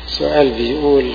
سؤال بيقول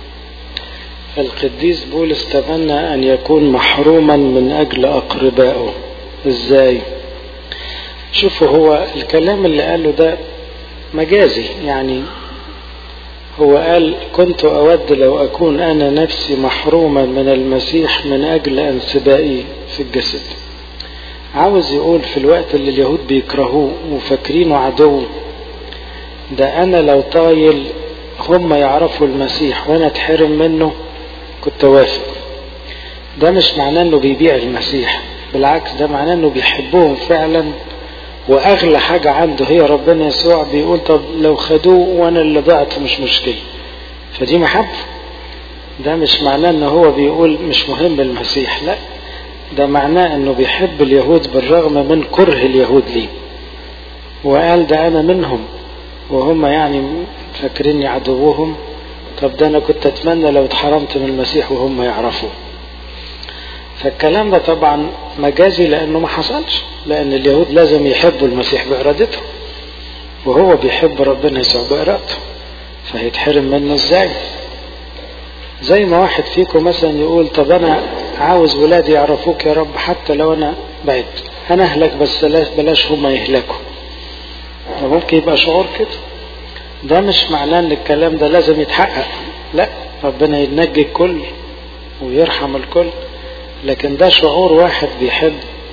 القديس بولس تمنى أن يكون محروما من أجل أقربائه إزاي شوفوا هو الكلام اللي قاله ده مجازي يعني هو قال كنت أود لو أكون أنا نفسي محروما من المسيح من أجل انسبائي في الجسد عاوز يقول في الوقت اللي اليهود بيكرهوه وفاكرينه عدو ده أنا لو طايل هم يعرفوا المسيح وأنا اتحرم منه كنت وافق ده مش معناه انه بيبيع المسيح بالعكس ده معناه انه بيحبهم فعلا واغلى حاجة عنده هي ربنا يسوع بيقول طب لو خدوه وانا اللي ضعت مش مشكلة فدي محبة ده مش معناه ان هو بيقول مش مهم المسيح لا ده معناه انه بيحب اليهود بالرغم من كره اليهود ليه وقال ده انا منهم وهم يعني فاكريني عدوهم طب ده انا كنت اتمنى لو اتحرمت من المسيح وهم يعرفوا فالكلام ده طبعا مجازي لانه ما حصلش لان اليهود لازم يحبوا المسيح بارادتهم وهو بيحب ربنا يسوع بارادته فهيتحرم منه ازاي زي ما واحد فيكم مثلا يقول طب انا عاوز ولادي يعرفوك يا رب حتى لو انا بعد انا اهلك بس بلاش هما يهلكوا ممكن يبقى شعور كده ده مش معناه ان الكلام ده لازم يتحقق لا ربنا ينجي الكل ويرحم الكل لكن ده شعور واحد بيحب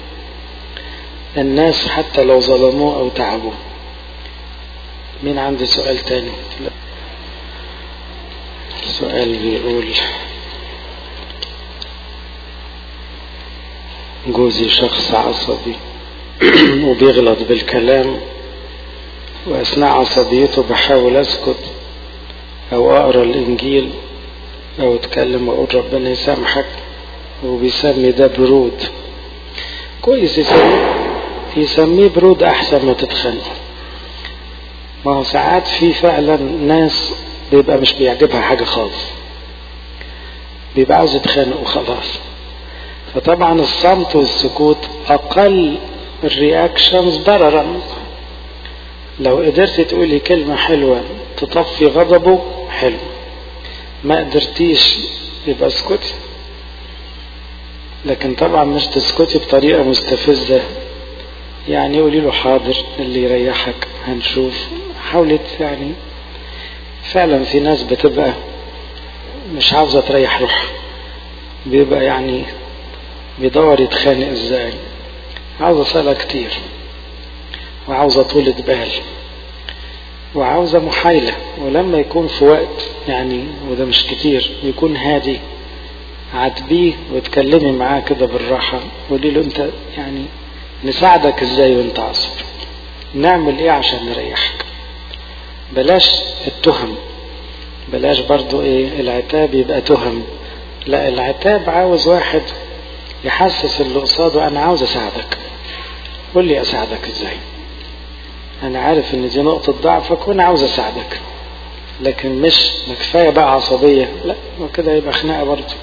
الناس حتى لو ظلموه او تعبوه مين عنده سؤال تاني لا. سؤال بيقول جوزي شخص عصبي وبيغلط بالكلام وأثناء عصبيته بحاول أسكت أو أقرأ الإنجيل أو أتكلم وأقول ربنا يسامحك وبيسمي ده برود كويس يسميه يسميه برود أحسن ما تتخانق ما هو ساعات في فعلا ناس بيبقى مش بيعجبها حاجة خالص بيبقى عاوز يتخانق وخلاص فطبعا الصمت والسكوت أقل الرياكشنز ضررا لو قدرت تقولي كلمة حلوة تطفي غضبه حلو ما قدرتيش يبقى اسكتي لكن طبعا مش تسكتي بطريقة مستفزة يعني قولي له حاضر اللي يريحك هنشوف حاولت يعني فعلا في ناس بتبقى مش عاوزة تريح روحها بيبقى يعني بيدور يتخانق ازاي عاوزة صلاة كتير وعاوزة طولة بال وعاوزة محايلة ولما يكون في وقت يعني وده مش كتير يكون هادي عاتبيه وتكلمي معاه كده بالراحة قولي له انت يعني نساعدك ازاي وانت عصبي نعمل ايه عشان نريحك بلاش التهم بلاش برضو ايه العتاب يبقى تهم لا العتاب عاوز واحد يحسس اللي قصاده انا عاوز اساعدك قول لي اساعدك ازاي انا عارف ان دي نقطة ضعفك وانا عاوز اساعدك لكن مش ما كفاية بقى عصبية لا وكده يبقى خناقة برضه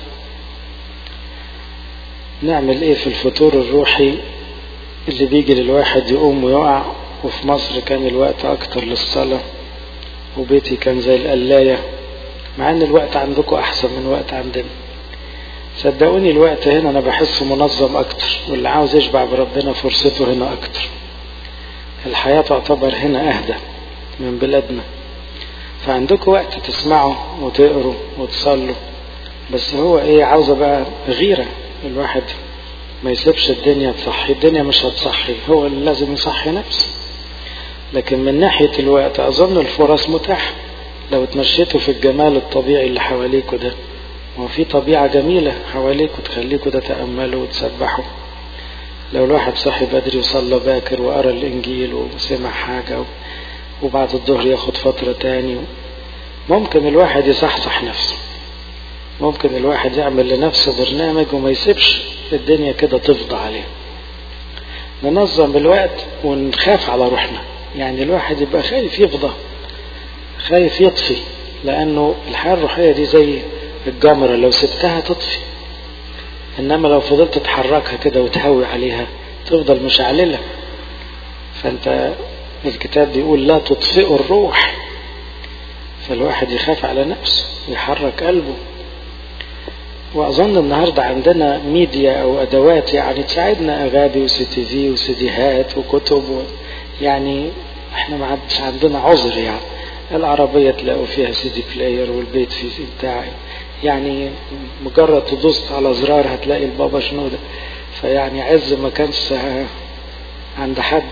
نعمل ايه في الفتور الروحي اللي بيجي للواحد يقوم ويقع وفي مصر كان الوقت اكتر للصلاة وبيتي كان زي القلاية مع ان الوقت عندكم احسن من وقت عندنا صدقوني الوقت هنا انا بحسه منظم اكتر واللي عاوز يشبع بربنا فرصته هنا اكتر الحياة تعتبر هنا اهدى من بلادنا فعندكم وقت تسمعوا وتقروا وتصلوا بس هو ايه عاوزة بقى غيرة الواحد ما يسيبش الدنيا تصحي الدنيا مش هتصحي هو اللي لازم يصحي نفسه لكن من ناحية الوقت أظن الفرص متاحة لو اتمشيتوا في الجمال الطبيعي اللي حواليكوا ده وفي طبيعة جميلة حواليكوا تخليكوا تتأملوا وتسبحوا لو الواحد صحي بدري وصلى باكر وقرا الإنجيل وسمع حاجة وبعد الظهر ياخد فترة تاني ممكن الواحد يصحصح نفسه ممكن الواحد يعمل لنفسه برنامج وما يسيبش الدنيا كده تفضى عليه ننظم الوقت ونخاف على روحنا يعني الواحد يبقى خايف يفضى خايف يطفي لأنه الحياة الروحية دي زي الجمرة لو سبتها تطفي إنما لو فضلت تحركها كده وتهوي عليها تفضل مشعللة فأنت الكتاب بيقول لا تطفئوا الروح فالواحد يخاف على نفسه يحرك قلبه واظن النهارده عندنا ميديا او ادوات يعني تساعدنا اغاني وسي تي في وسيديهات وكتب و يعني احنا ما عادش عندنا عذر يعني العربية تلاقوا فيها سي دي بلاير والبيت فيه بتاع يعني مجرد تدوس على زرار هتلاقي البابا شنودة فيعني عز ما كانش عند حد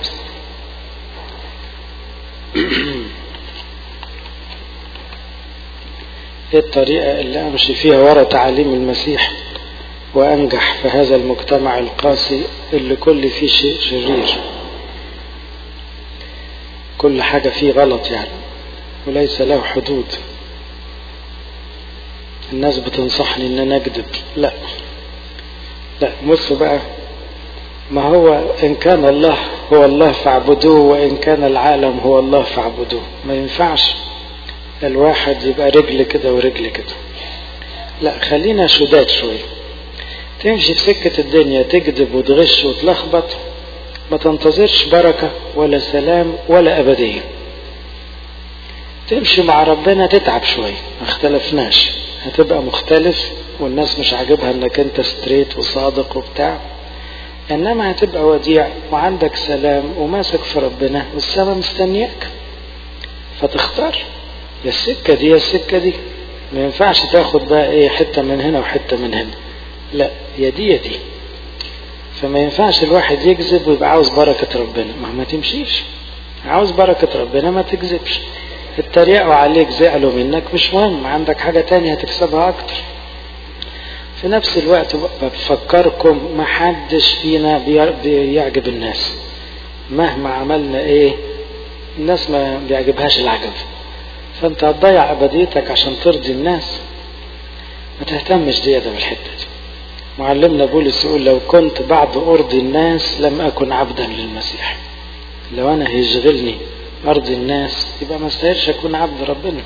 ايه الطريقة اللي امشي فيها ورا تعاليم المسيح وانجح في هذا المجتمع القاسي اللي كل فيه شيء شرير كل حاجة فيه غلط يعني وليس له حدود الناس بتنصحني ان انا اكذب لا لا بصوا بقى ما هو ان كان الله هو الله فاعبدوه وان كان العالم هو الله فاعبدوه ما ينفعش الواحد يبقى رجل كده ورجل كده لا خلينا شداد شوية تمشي في سكة الدنيا تكذب وتغش وتلخبط ما تنتظرش بركة ولا سلام ولا أبدية تمشي مع ربنا تتعب شوية ما اختلفناش هتبقى مختلف والناس مش عاجبها انك انت ستريت وصادق وبتاع انما هتبقى وديع وعندك سلام وماسك في ربنا والسما مستنياك فتختار يا السكة دي يا السكة دي ما ينفعش تاخد بقى ايه حتة من هنا وحتة من هنا لا يا دي يا دي فما ينفعش الواحد يكذب ويبقى عاوز بركة ربنا ما ما تمشيش عاوز بركة ربنا ما تكذبش اتريقوا عليك زعلوا منك مش مهم عندك حاجة تانية هتكسبها أكتر في نفس الوقت بفكركم ما حدش فينا بيعجب الناس مهما عملنا ايه الناس ما بيعجبهاش العجب فانت هتضيع ابديتك عشان ترضي الناس ما تهتمش زيادة بالحتة دي معلمنا بولس يقول لو كنت بعد ارضي الناس لم اكن عبدا للمسيح لو انا هيشغلني ارضي الناس يبقى ما استاهلش اكون عبد ربنا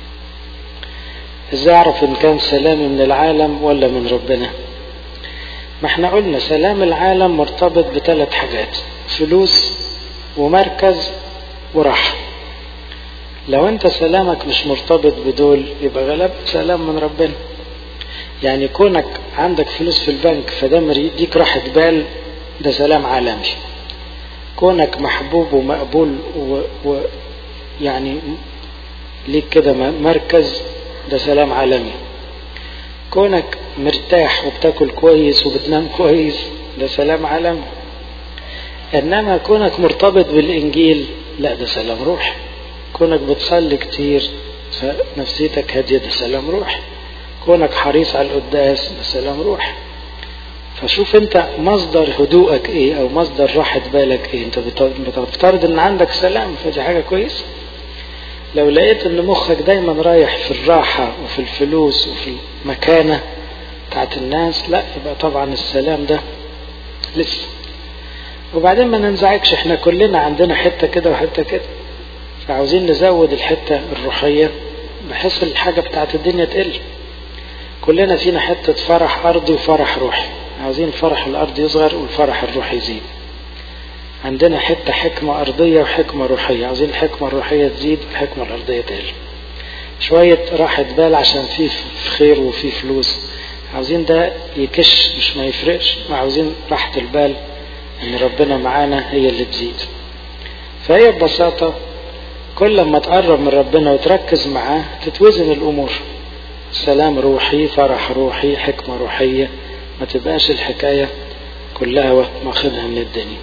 ازاي اعرف ان كان سلامي من العالم ولا من ربنا ما احنا قلنا سلام العالم مرتبط بثلاث حاجات فلوس ومركز وراحة لو انت سلامك مش مرتبط بدول يبقى غلب سلام من ربنا يعني كونك عندك فلوس في البنك فده يديك راحة بال ده سلام عالمي كونك محبوب ومقبول ويعني و... ليك كده مركز ده سلام عالمي كونك مرتاح وبتاكل كويس وبتنام كويس ده سلام عالمي انما كونك مرتبط بالانجيل لا ده سلام روح كونك بتصلي كتير فنفسيتك هادية ده سلام روح كونك حريص على القداس ده سلام روح فشوف انت مصدر هدوءك ايه او مصدر راحة بالك ايه انت بتفترض ان عندك سلام فدي حاجة كويسة لو لقيت ان مخك دايما رايح في الراحة وفي الفلوس وفي المكانة بتاعت الناس لا يبقى طبعا السلام ده لسه وبعدين ما ننزعجش احنا كلنا عندنا حتة كده وحتة كده فعاوزين نزود الحتة الروحية بحيث الحاجة بتاعت الدنيا تقل كلنا فينا حتة فرح أرضي وفرح روحي عاوزين الفرح الأرضي يصغر والفرح الروحي يزيد عندنا حتة حكمة أرضية وحكمة روحية عاوزين الحكمة الروحية تزيد والحكمة الأرضية تقل شوية راحة بال عشان في خير وفي فلوس عاوزين ده يكش مش ما يفرقش ما عاوزين راحة البال ان ربنا معانا هي اللي تزيد فهي ببساطة كل ما تقرب من ربنا وتركز معاه تتوزن الأمور سلام روحي فرح روحي حكمة روحية ما تبقاش الحكاية كلها واخدها من الدنيا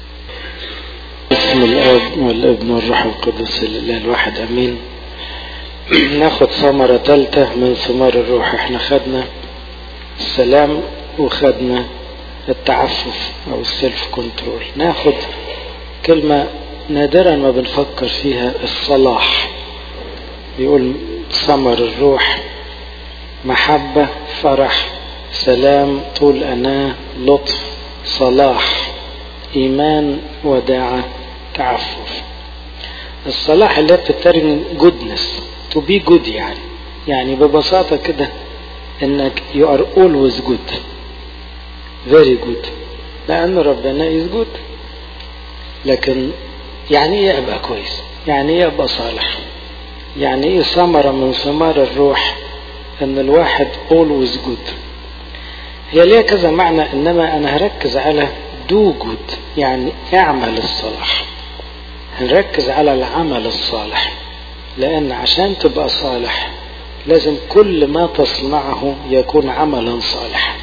بسم الاب والابن والروح القدس الاله الواحد امين ناخد ثمرة تالتة من ثمار الروح احنا خدنا السلام وخدنا التعفف او السيلف كنترول ناخد كلمة نادرا ما بنفكر فيها الصلاح بيقول ثمر الروح محبة فرح سلام طول أناة لطف صلاح إيمان وداعة تعفف الصلاح اللي بتترجم جودنس to be good يعني يعني ببساطة كده انك you are always good very good لأن ربنا is good لكن يعني ايه ابقى كويس يعني ايه ابقى صالح يعني ايه ثمرة من ثمار الروح ان الواحد always good هي ليها كذا معنى انما انا هركز على do good يعني اعمل الصلاح هنركز على العمل الصالح لان عشان تبقى صالح لازم كل ما تصنعه يكون عملا صالحا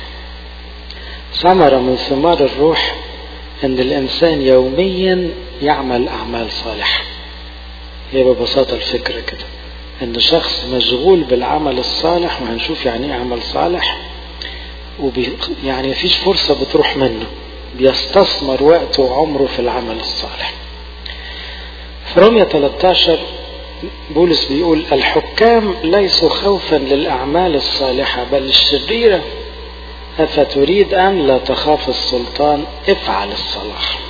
ثمرة من ثمار الروح ان الانسان يوميا يعمل اعمال صالحة هي ببساطة الفكرة كده ان شخص مشغول بالعمل الصالح وهنشوف يعني ايه عمل صالح وبي يعني مفيش فرصة بتروح منه بيستثمر وقته وعمره في العمل الصالح في رومية 13 بولس بيقول الحكام ليسوا خوفا للأعمال الصالحة بل الشريرة أفتريد أن لا تخاف السلطان افعل الصلاح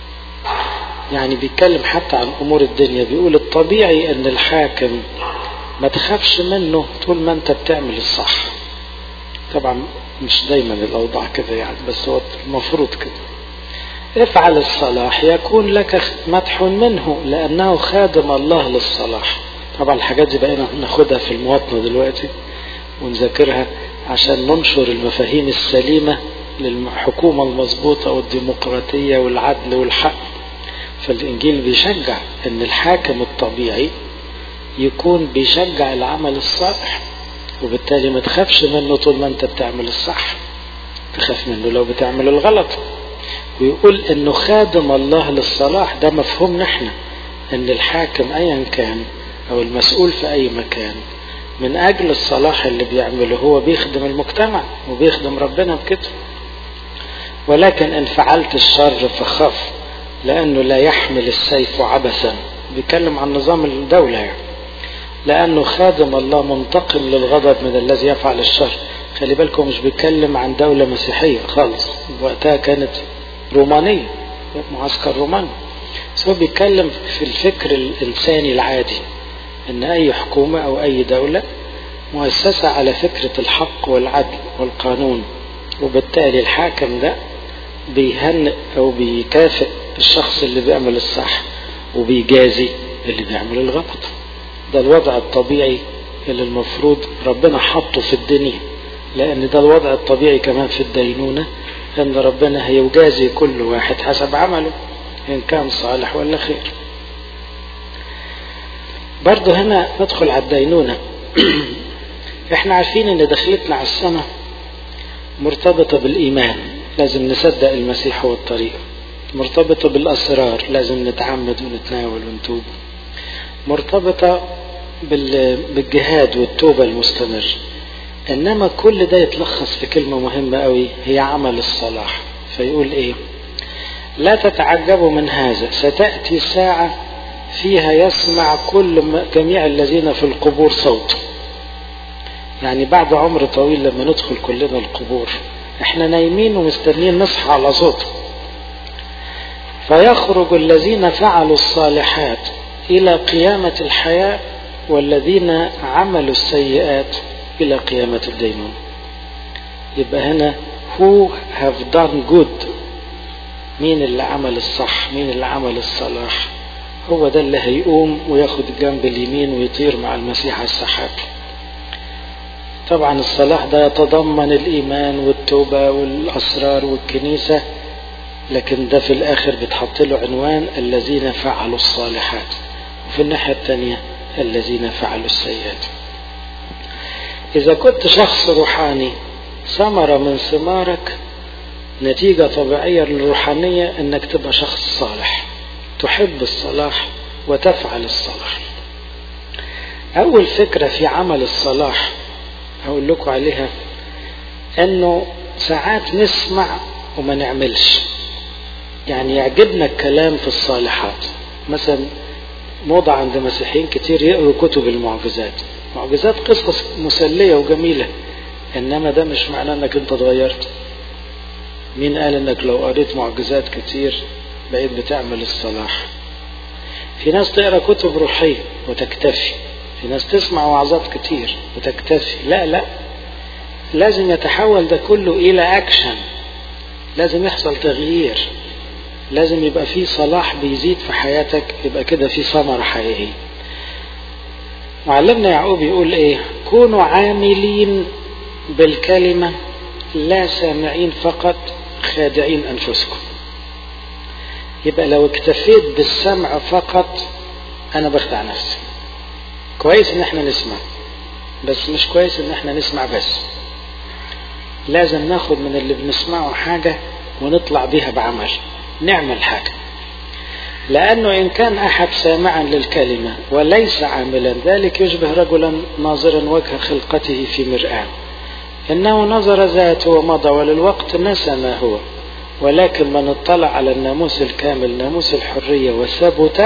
يعني بيتكلم حتى عن أمور الدنيا بيقول الطبيعي أن الحاكم ما تخافش منه طول ما أنت بتعمل الصح طبعا مش دايما الأوضاع كده يعني بس هو المفروض كده افعل الصلاح يكون لك مدح منه لأنه خادم الله للصلاح طبعا الحاجات دي بقينا ناخدها في المواطنة دلوقتي ونذاكرها عشان ننشر المفاهيم السليمة للحكومة المظبوطة والديمقراطية والعدل والحق فالإنجيل بيشجع أن الحاكم الطبيعي يكون بيشجع العمل الصالح وبالتالي ما تخافش منه طول ما انت بتعمل الصح تخاف منه لو بتعمل الغلط ويقول انه خادم الله للصلاح ده مفهوم نحن ان الحاكم ايا كان او المسؤول في اي مكان من اجل الصلاح اللي بيعمله هو بيخدم المجتمع وبيخدم ربنا بكده ولكن ان فعلت الشر فخاف لانه لا يحمل السيف عبثا بيتكلم عن نظام الدولة يعني لانه خادم الله منتقم للغضب من الذي يفعل الشر خلي بالكم مش بيتكلم عن دولة مسيحية خالص وقتها كانت رومانية معسكر روماني بس هو بيتكلم في الفكر الإنساني العادي إن أي حكومة أو أي دولة مؤسسة على فكرة الحق والعدل والقانون وبالتالي الحاكم ده بيهنئ أو بيكافئ الشخص اللي بيعمل الصح وبيجازي اللي بيعمل الغلط ده الوضع الطبيعي اللي المفروض ربنا حطه في الدنيا لأن ده الوضع الطبيعي كمان في الدينونة أن ربنا هيجازي كل واحد حسب عمله إن كان صالح ولا خير برضه هنا ندخل على الدينونة احنا عارفين ان دخلتنا على السماء مرتبطة بالإيمان لازم نصدق المسيح هو الطريق مرتبطة بالأسرار لازم نتعمد ونتناول ونتوب مرتبطة بالجهاد والتوبة المستمر إنما كل ده يتلخص في كلمة مهمة قوي هي عمل الصلاح فيقول إيه لا تتعجبوا من هذا ستأتي ساعة فيها يسمع كل جميع الذين في القبور صوت يعني بعد عمر طويل لما ندخل كلنا القبور احنا نايمين ومستنيين نصحى على صوت فيخرج الذين فعلوا الصالحات إلى قيامة الحياة والذين عملوا السيئات إلى قيامة الدينون يبقى هنا who have done good مين اللي عمل الصح مين اللي عمل الصلاح هو ده اللي هيقوم وياخد الجنب اليمين ويطير مع المسيح على السحاب طبعا الصلاح ده يتضمن الإيمان والتوبة والأسرار والكنيسة لكن ده في الآخر بتحط له عنوان الذين فعلوا الصالحات وفي الناحية الثانية الذين فعلوا السيئات إذا كنت شخص روحاني ثمرة من ثمارك نتيجة طبيعية للروحانية أنك تبقى شخص صالح تحب الصلاح وتفعل الصلاح أول فكرة في عمل الصلاح أقول لكم عليها أنه ساعات نسمع وما نعملش يعني يعجبنا الكلام في الصالحات مثلا موضة عند مسيحيين كتير يقروا كتب المعجزات معجزات قصص مسلية وجميلة إنما ده مش معناه إنك أنت اتغيرت مين قال إنك لو قريت معجزات كتير بقيت بتعمل الصلاح في ناس تقرا كتب روحية وتكتفي في ناس تسمع وعظات كتير وتكتفي لا لا لازم يتحول ده كله إلى أكشن لازم يحصل تغيير لازم يبقى في صلاح بيزيد في حياتك يبقى كده في ثمرة حقيقية معلمنا يعقوب يقول ايه كونوا عاملين بالكلمة لا سامعين فقط خادعين أنفسكم يبقى لو اكتفيت بالسمع فقط أنا بخدع نفسي كويس إن احنا نسمع بس مش كويس إن احنا نسمع بس لازم ناخد من اللي بنسمعه حاجة ونطلع بيها بعمل نعمل حاجة لأنه إن كان أحد سامعا للكلمة وليس عاملا ذلك يشبه رجلا ناظرا وجه خلقته في مرآة إنه نظر ذاته ومضى وللوقت نسى ما هو ولكن من اطلع على الناموس الكامل ناموس الحرية وثبت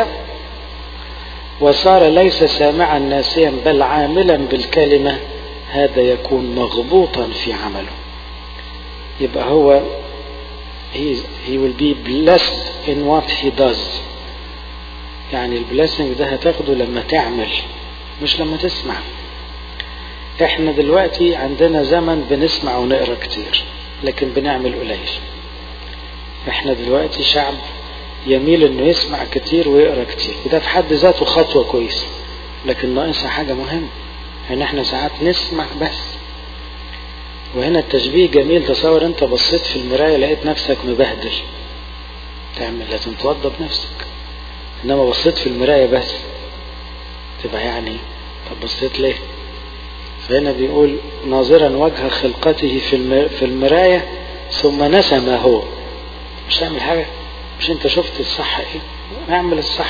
وصار ليس سامعا ناسيا بل عاملا بالكلمة هذا يكون مغبوطا في عمله يبقى هو he, he will be blessed in what he does يعني البلاسنج ده هتاخده لما تعمل مش لما تسمع احنا دلوقتي عندنا زمن بنسمع ونقرا كتير لكن بنعمل قليل احنا دلوقتي شعب يميل انه يسمع كتير ويقرا كتير وده في حد ذاته خطوه كويسه لكن ناقصها حاجه مهمه ان احنا ساعات نسمع بس وهنا التشبيه جميل تصور انت بصيت في المرايه لقيت نفسك مبهدل تعمل لازم توضب نفسك انما بصيت في المرايه بس تبقى يعني طب بصيت ليه فهنا بيقول ناظرا وجه خلقته في في المرايه ثم نسى ما هو مش تعمل حاجه مش انت شفت الصح ايه اعمل الصح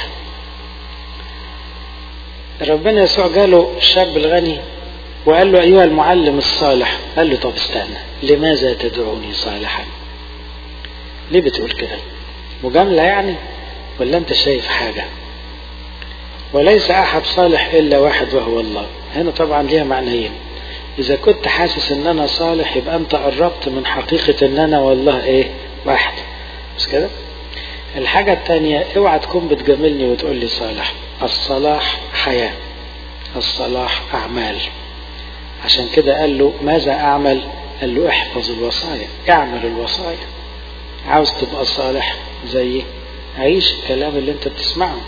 ربنا يسوع جاله الشاب الغني وقال له ايها المعلم الصالح قال له طب استنى لماذا تدعوني صالحا ليه بتقول كده مجامله يعني ولا انت شايف حاجه وليس احد صالح الا واحد وهو الله هنا طبعا ليها معنيين اذا كنت حاسس ان انا صالح يبقى انت قربت من حقيقه ان انا والله ايه واحد مش كده الحاجة التانية اوعى تكون بتجاملني وتقول لي صالح الصلاح حياة الصلاح أعمال عشان كده قال له ماذا أعمل قال له احفظ الوصايا اعمل الوصايا عاوز تبقى صالح زي عيش الكلام اللي انت بتسمعه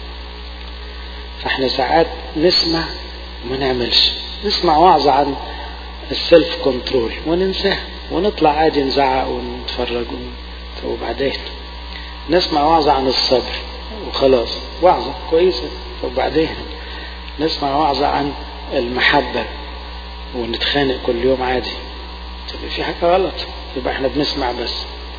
فاحنا ساعات نسمع وما نعملش نسمع وعظ عن السيلف كنترول وننساه ونطلع عادي نزعق ونتفرج وبعدين نسمع وعظة عن الصبر وخلاص وعظة كويسة وبعدين نسمع وعظة عن المحبة ونتخانق كل يوم عادي طب في حاجة غلط يبقى احنا بنسمع بس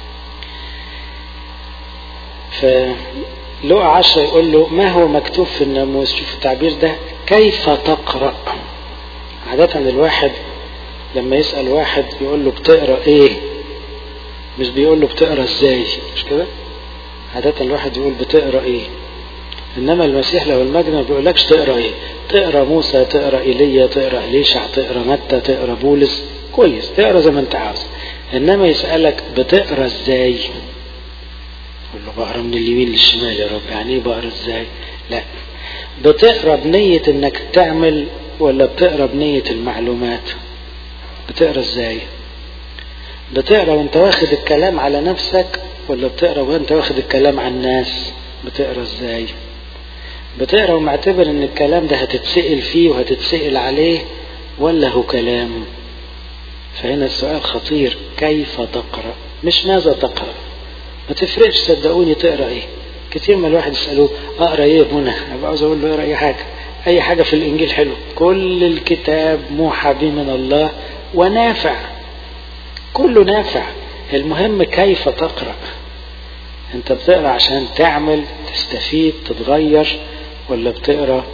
فلقى عشرة يقول له ما هو مكتوب في الناموس شوف التعبير ده كيف تقرأ عادة الواحد لما يسأل واحد يقول له بتقرأ ايه مش بيقول له بتقرأ ازاي مش كده عادة الواحد يقول بتقرا ايه انما المسيح لو المجد ما بيقولكش تقرا ايه تقرا موسى تقرا ايليا تقرا اليشع تقرا متى تقرا بولس كويس تقرا زي ما انت عاوز انما يسالك بتقرا ازاي يقول له بقرا من اليمين للشمال يا رب يعني ايه بقرا ازاي لا بتقرا بنية انك تعمل ولا بتقرا بنية المعلومات بتقرا ازاي بتقرا وانت واخد الكلام على نفسك ولا بتقرا وانت واخد الكلام عن الناس بتقرا ازاي بتقرا ومعتبر ان الكلام ده هتتسأل فيه وهتتسأل عليه ولا هو كلام فهنا السؤال خطير كيف تقرا مش ماذا تقرا ما تفرقش صدقوني تقرا ايه كتير ما الواحد يسالوه اقرا ايه يا منى ابقى عاوز اقول له اقرا اي حاجه اي حاجه في الانجيل حلو كل الكتاب موحى به من الله ونافع كله نافع المهم كيف تقرا انت بتقرا عشان تعمل تستفيد تتغير ولا بتقرا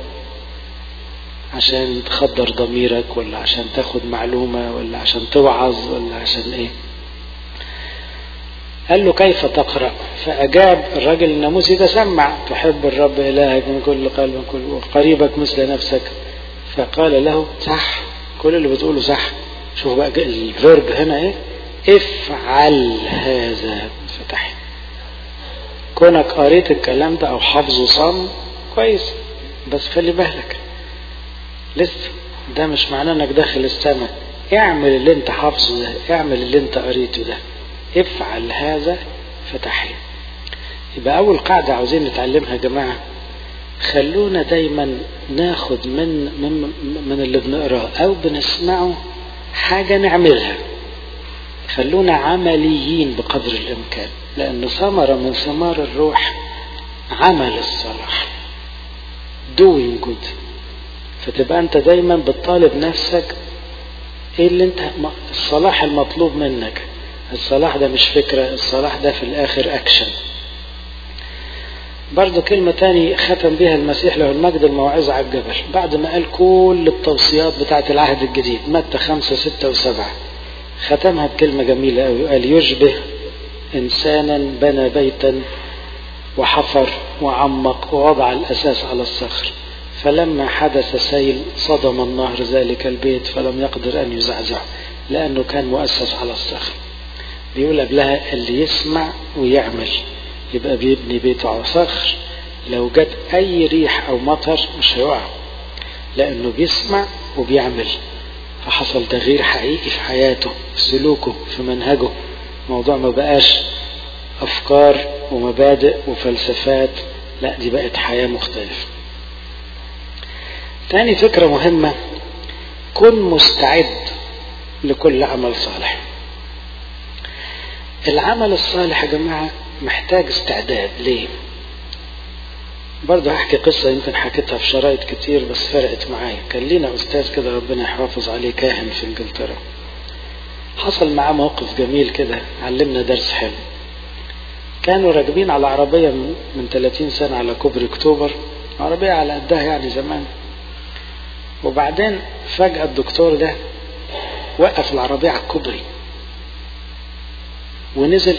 عشان تخدر ضميرك ولا عشان تاخد معلومة ولا عشان توعظ ولا عشان ايه قال له كيف تقرأ فأجاب الرجل الناموسي ده سمع تحب الرب إلهك من كل قلب من كل وقريبك مثل نفسك فقال له صح كل اللي بتقوله صح شوف بقى الفيرب هنا ايه افعل هذا فتح كونك قريت الكلام ده او حافظه صم كويس بس خلي بالك لسه ده مش معناه انك داخل السماء اعمل اللي انت حافظه ده اعمل اللي انت قريته ده افعل هذا فتحيا يبقى اول قاعدة عاوزين نتعلمها يا جماعة خلونا دايما ناخد من من من اللي بنقراه او بنسمعه حاجه نعملها خلونا عمليين بقدر الامكان لان ثمره من ثمار الروح عمل الصلاح doing good فتبقى انت دايما بتطالب نفسك ايه اللي انت الصلاح المطلوب منك الصلاح ده مش فكرة الصلاح ده في الاخر اكشن برضو كلمة تاني ختم بها المسيح له المجد الموعظة على الجبل بعد ما قال كل التوصيات بتاعة العهد الجديد متى خمسة ستة وسبعة ختمها بكلمة جميلة قوي قال يشبه إنسانا بنى بيتا وحفر وعمق ووضع الأساس على الصخر فلما حدث سيل صدم النهر ذلك البيت فلم يقدر أن يزعزعه لأنه كان مؤسس على الصخر بيقول قبلها اللي يسمع ويعمل يبقى بيبني بيته على صخر لو جت أي ريح أو مطر مش هيقع لأنه بيسمع وبيعمل فحصل تغيير حقيقي في حياته في سلوكه في منهجه الموضوع ما بقاش أفكار ومبادئ وفلسفات لا دي بقت حياة مختلفة تاني فكرة مهمة كن مستعد لكل عمل صالح العمل الصالح يا جماعة محتاج استعداد ليه برضه هحكي قصة يمكن حكيتها في شرايط كتير بس فرقت معايا كان لينا أستاذ كده ربنا يحافظ عليه كاهن في إنجلترا حصل معاه موقف جميل كده علمنا درس حلو كانوا راكبين على عربية من 30 سنة على كوبري أكتوبر عربية على قدها يعني زمان وبعدين فجأة الدكتور ده وقف العربية على الكوبري ونزل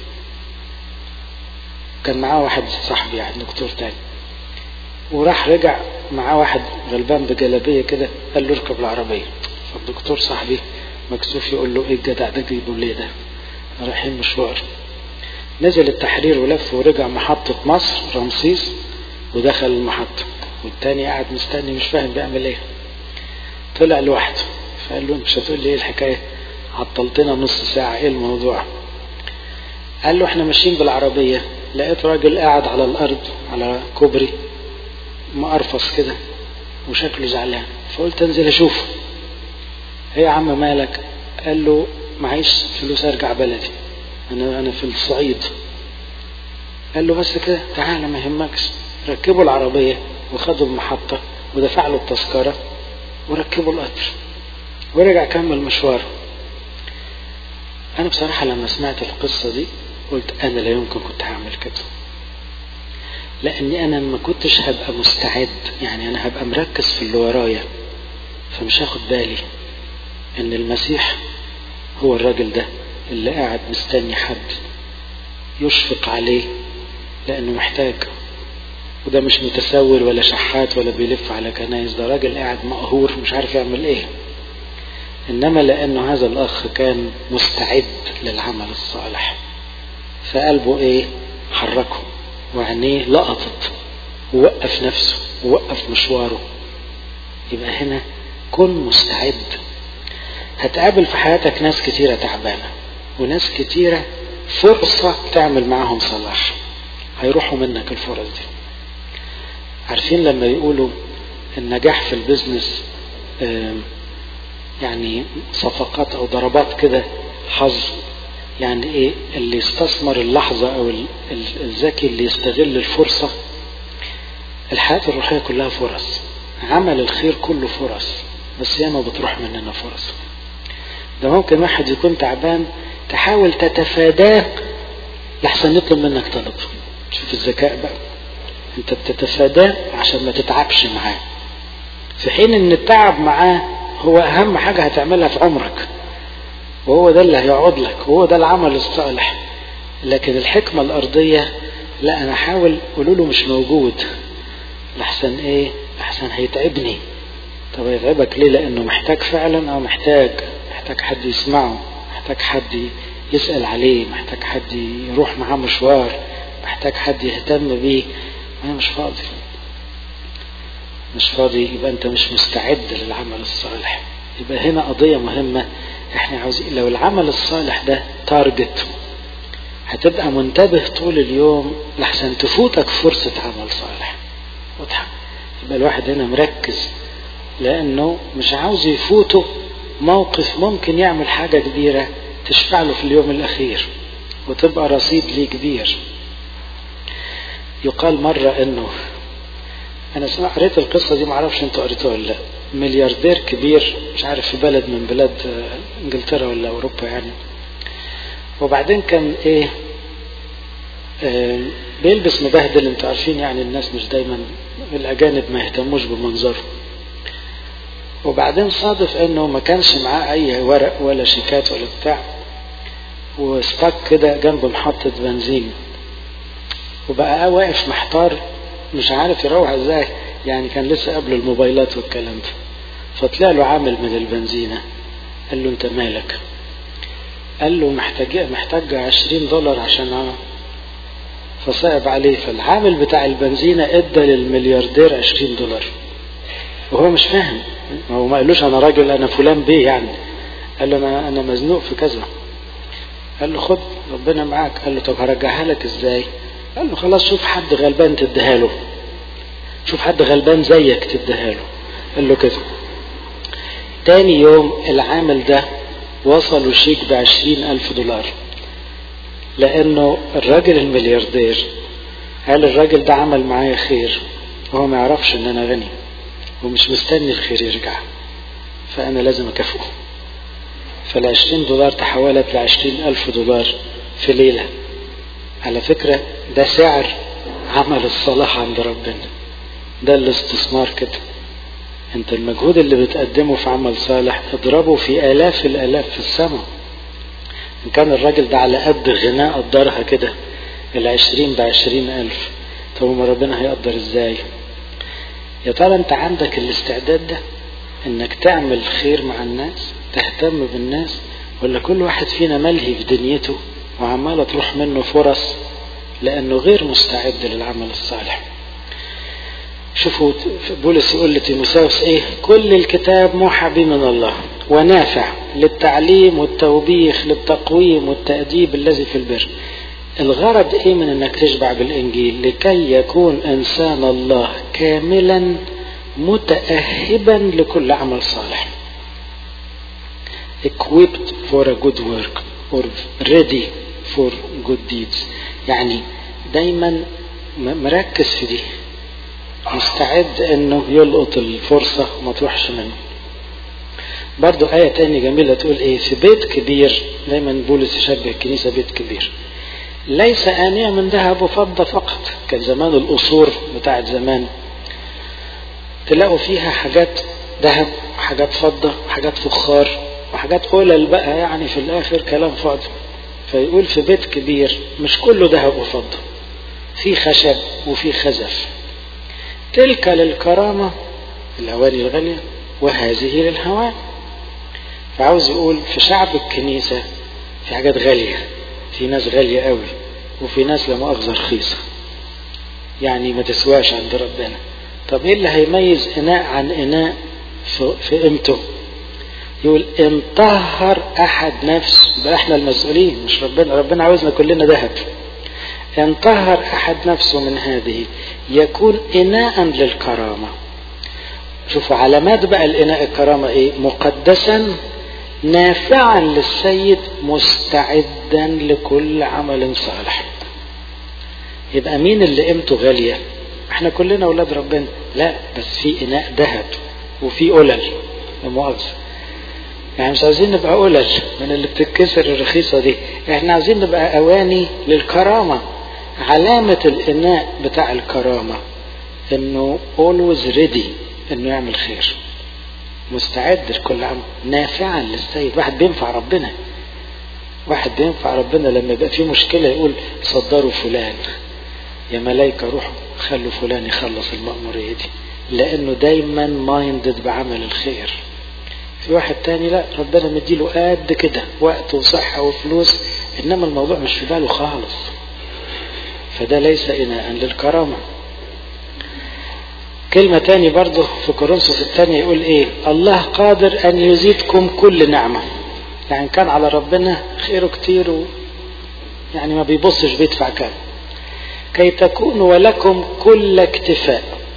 كان معاه واحد صاحبي يعني دكتور تاني وراح رجع معاه واحد غلبان بجلابيه كده قال له اركب العربيه فالدكتور صاحبي مكسوف يقول له ايه الجدع ده جايبه ليه ده رايحين مشوار نزل التحرير ولف ورجع محطة مصر رمسيس ودخل المحطة والتاني قاعد مستني مش فاهم بيعمل ايه طلع لوحده فقال له مش هتقول لي ايه الحكاية عطلتنا نص ساعة ايه الموضوع قال له احنا ماشيين بالعربية لقيت راجل قاعد على الارض على كوبري مقرفص كده وشكله زعلان فقلت انزل اشوفه ايه يا عم مالك قال له معيش فلوس ارجع بلدي انا انا في الصعيد قال له بس كده تعالى ما يهمكش ركبوا العربيه وخدوا المحطه ودفع له التذكره وركبوا القطر ورجع كمل مشواره انا بصراحه لما سمعت القصه دي قلت انا لا يمكن كنت هعمل كده لاني انا ما كنتش هبقى مستعد يعني انا هبقى مركز في اللي ورايا فمش هاخد بالي ان المسيح هو الراجل ده اللي قاعد مستني حد يشفق عليه لانه محتاج وده مش متسول ولا شحات ولا بيلف على كنايس ده راجل قاعد مقهور مش عارف يعمل ايه انما لانه هذا الاخ كان مستعد للعمل الصالح فقلبه ايه حركه وعينيه لقطت ووقف نفسه ووقف مشواره يبقى هنا كن مستعد هتقابل في حياتك ناس كتيرة تعبانة وناس كتيرة فرصة تعمل معاهم صلاح هيروحوا منك الفرص دي عارفين لما يقولوا النجاح في البيزنس يعني صفقات او ضربات كده حظ يعني ايه اللي يستثمر اللحظة او الذكي اللي يستغل الفرصة الحياة الروحية كلها فرص عمل الخير كله فرص بس ياما بتروح مننا فرص ده ممكن واحد يكون تعبان تحاول تتفاداه لحسن يطلب منك طلب شوف الذكاء بقى انت بتتفاداه عشان ما تتعبش معاه في حين ان التعب معاه هو اهم حاجة هتعملها في عمرك وهو ده اللي هيقعد لك وهو ده العمل الصالح لكن الحكمة الأرضية لا أنا أحاول قولوا له مش موجود لحسن إيه لحسن هيتعبني طب هيتعبك ليه لأنه محتاج فعلا أو محتاج محتاج حد يسمعه محتاج حد يسأل عليه محتاج حد يروح معاه مشوار محتاج حد يهتم بيه أنا مش فاضي مش فاضي يبقى أنت مش مستعد للعمل الصالح يبقى هنا قضية مهمة احنا عاوزين لو العمل الصالح ده تارجت هتبقى منتبه طول اليوم لحسن تفوتك فرصة عمل صالح واضحة يبقى الواحد هنا مركز لأنه مش عاوز يفوته موقف ممكن يعمل حاجة كبيرة تشفع له في اليوم الأخير وتبقى رصيد ليه كبير يقال مرة انه انا سمع قريت القصة دي معرفش انتوا قريتوها ولا لا ملياردير كبير مش عارف في بلد من بلاد انجلترا ولا اوروبا يعني وبعدين كان ايه آه بيلبس مبهدل انتوا عارفين يعني الناس مش دايما الاجانب ما يهتموش بمنظره وبعدين صادف انه ما كانش معاه اي ورق ولا شيكات ولا بتاع واستك كده جنب محطة بنزين وبقى واقف محتار مش عارف يروح ازاي يعني كان لسه قبل الموبايلات والكلام ده فطلع له عامل من البنزينة قال له انت مالك قال له محتاج محتاج 20 دولار عشان أنا. فصعب عليه فالعامل بتاع البنزينة ادى للملياردير 20 دولار وهو مش فاهم هو ما قالوش انا راجل انا فلان بيه يعني قال له انا انا مزنوق في كذا قال له خد ربنا معاك قال له طب هرجعها لك ازاي قال له خلاص شوف حد غلبان تديها له شوف حد غلبان زيك تديها له قال له كده تاني يوم العامل ده وصلوا شيك بعشرين ألف دولار لأنه الراجل الملياردير قال الراجل ده عمل معايا خير وهو ما يعرفش إن أنا غني ومش مستني الخير يرجع فأنا لازم أكافئه فالعشرين دولار تحولت لعشرين ألف دولار في ليلة على فكرة ده سعر عمل الصلاح عند ربنا ده الاستثمار كده انت المجهود اللي بتقدمه في عمل صالح اضربه في الاف الالاف في السماء ان كان الراجل ده على قد غناء قدرها كده العشرين بعشرين الف طب ما ربنا هيقدر ازاي يا ترى انت عندك الاستعداد ده انك تعمل خير مع الناس تهتم بالناس ولا كل واحد فينا ملهي في دنيته وعمالة تروح منه فرص لأنه غير مستعد للعمل الصالح شوفوا بولس يقول لتيموساوس ايه كل الكتاب موحى به من الله ونافع للتعليم والتوبيخ للتقويم والتأديب الذي في البر الغرض ايه من انك تشبع بالانجيل لكي يكون انسان الله كاملا متأهبا لكل عمل صالح equipped for a good work or ready for good deeds يعني دايما مركز في دي مستعد انه يلقط الفرصة وما تروحش منه برضو آية تانية جميلة تقول ايه في بيت كبير دايما بولس يشبه الكنيسة بيت كبير ليس آنية من ذهب وفضة فقط كان زمان القصور بتاعت زمان تلاقوا فيها حاجات ذهب وحاجات فضة وحاجات فخار وحاجات قلل بقى يعني في الآخر كلام فاضي فيقول في بيت كبير مش كله ذهب وفضة في خشب وفي خزف تلك للكرامة الأواني الغالية وهذه للهواء فعاوز يقول في شعب الكنيسة في حاجات غالية في ناس غالية قوي وفي ناس لا مؤاخذة رخيصة يعني ما تسواش عند ربنا طب ايه اللي هيميز اناء عن اناء في, في قيمته يقول ان طهر احد نفسه ده احنا المسؤولين مش ربنا ربنا عاوزنا كلنا ذهب ان طهر احد نفسه من هذه يكون اناء للكرامة شوفوا علامات بقى الاناء الكرامة ايه مقدسا نافعا للسيد مستعدا لكل عمل صالح يبقى مين اللي قيمته غالية احنا كلنا اولاد ربنا لا بس في اناء ذهب وفي قلل مؤاخذة يعني مش عايزين نبقى قلل من اللي بتتكسر الرخيصة دي احنا عايزين نبقى اواني للكرامة علامة الاناء بتاع الكرامة انه always ready انه يعمل خير مستعد لكل عمل نافعا للسيد واحد بينفع ربنا واحد بينفع ربنا لما يبقى في مشكلة يقول صدروا فلان يا ملايكة روحوا خلوا فلان يخلص المأمورية دي لأنه دايما مايندد بعمل الخير في واحد تاني لا ربنا مديله قد كده وقت وصحة وفلوس إنما الموضوع مش في باله خالص فده ليس إناء للكرامة كلمة تاني برضه في كورنثوس الثانية يقول ايه الله قادر ان يزيدكم كل نعمة يعني كان على ربنا خيره كتير و يعني ما بيبصش بيدفع كام كي تكونوا ولكم كل اكتفاء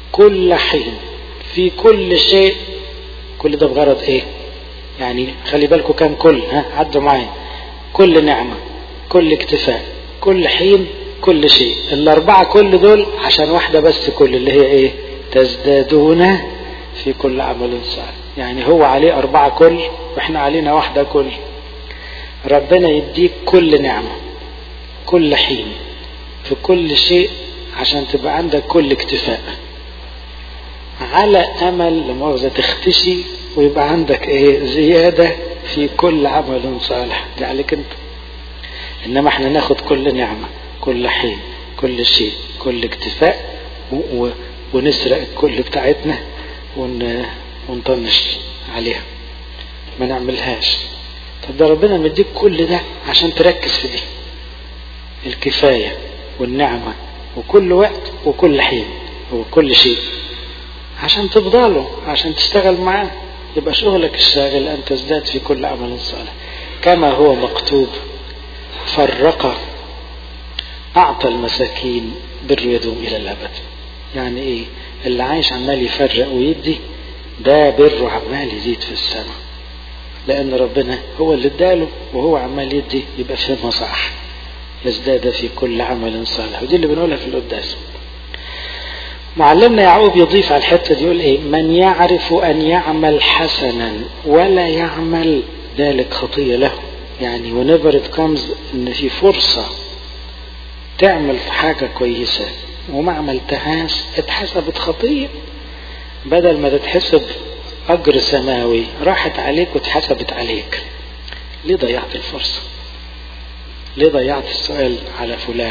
كل حين في كل شيء كل ده بغرض ايه يعني خلي بالكم كان كل ها عدوا معايا كل نعمة كل اكتفاء كل حين كل شيء الأربعة كل دول عشان واحدة بس كل اللي هي ايه تزدادون في كل عمل صالح يعني هو عليه أربعة كل وإحنا علينا واحدة كل ربنا يديك كل نعمة كل حين في كل شيء عشان تبقى عندك كل اكتفاء على أمل لمؤاخذة تختشي ويبقى عندك ايه زيادة في كل عمل صالح دي عليك انت انما احنا ناخد كل نعمة كل حين كل شيء كل اكتفاء و... و... ونسرق الكل بتاعتنا ون... ونطنش عليها ما نعملهاش طب ده ربنا مديك كل ده عشان تركز في دي الكفاية والنعمة وكل وقت وكل حين وكل شيء عشان تفضله عشان تشتغل معاه يبقى شغلك الشاغل أن تزداد في كل عمل صالح كما هو مكتوب فرق أعطى المساكين بر يدوم إلى الأبد يعني إيه اللي عايش عمال يفرق ويدي ده بره عمال يزيد في السماء لأن ربنا هو اللي اداله وهو عمال يدي يبقى فهمها صح يزداد في كل عمل صالح ودي اللي بنقولها في القداس معلمنا يعقوب يضيف على الحته دي يقول ايه من يعرف ان يعمل حسنا ولا يعمل ذلك خطيه له يعني whenever it comes ان في فرصه تعمل حاجه كويسه وما عملتهاش اتحسبت خطيه بدل ما تتحسب اجر سماوي راحت عليك واتحسبت عليك ليه ضيعت الفرصه ليه ضيعت السؤال على فلان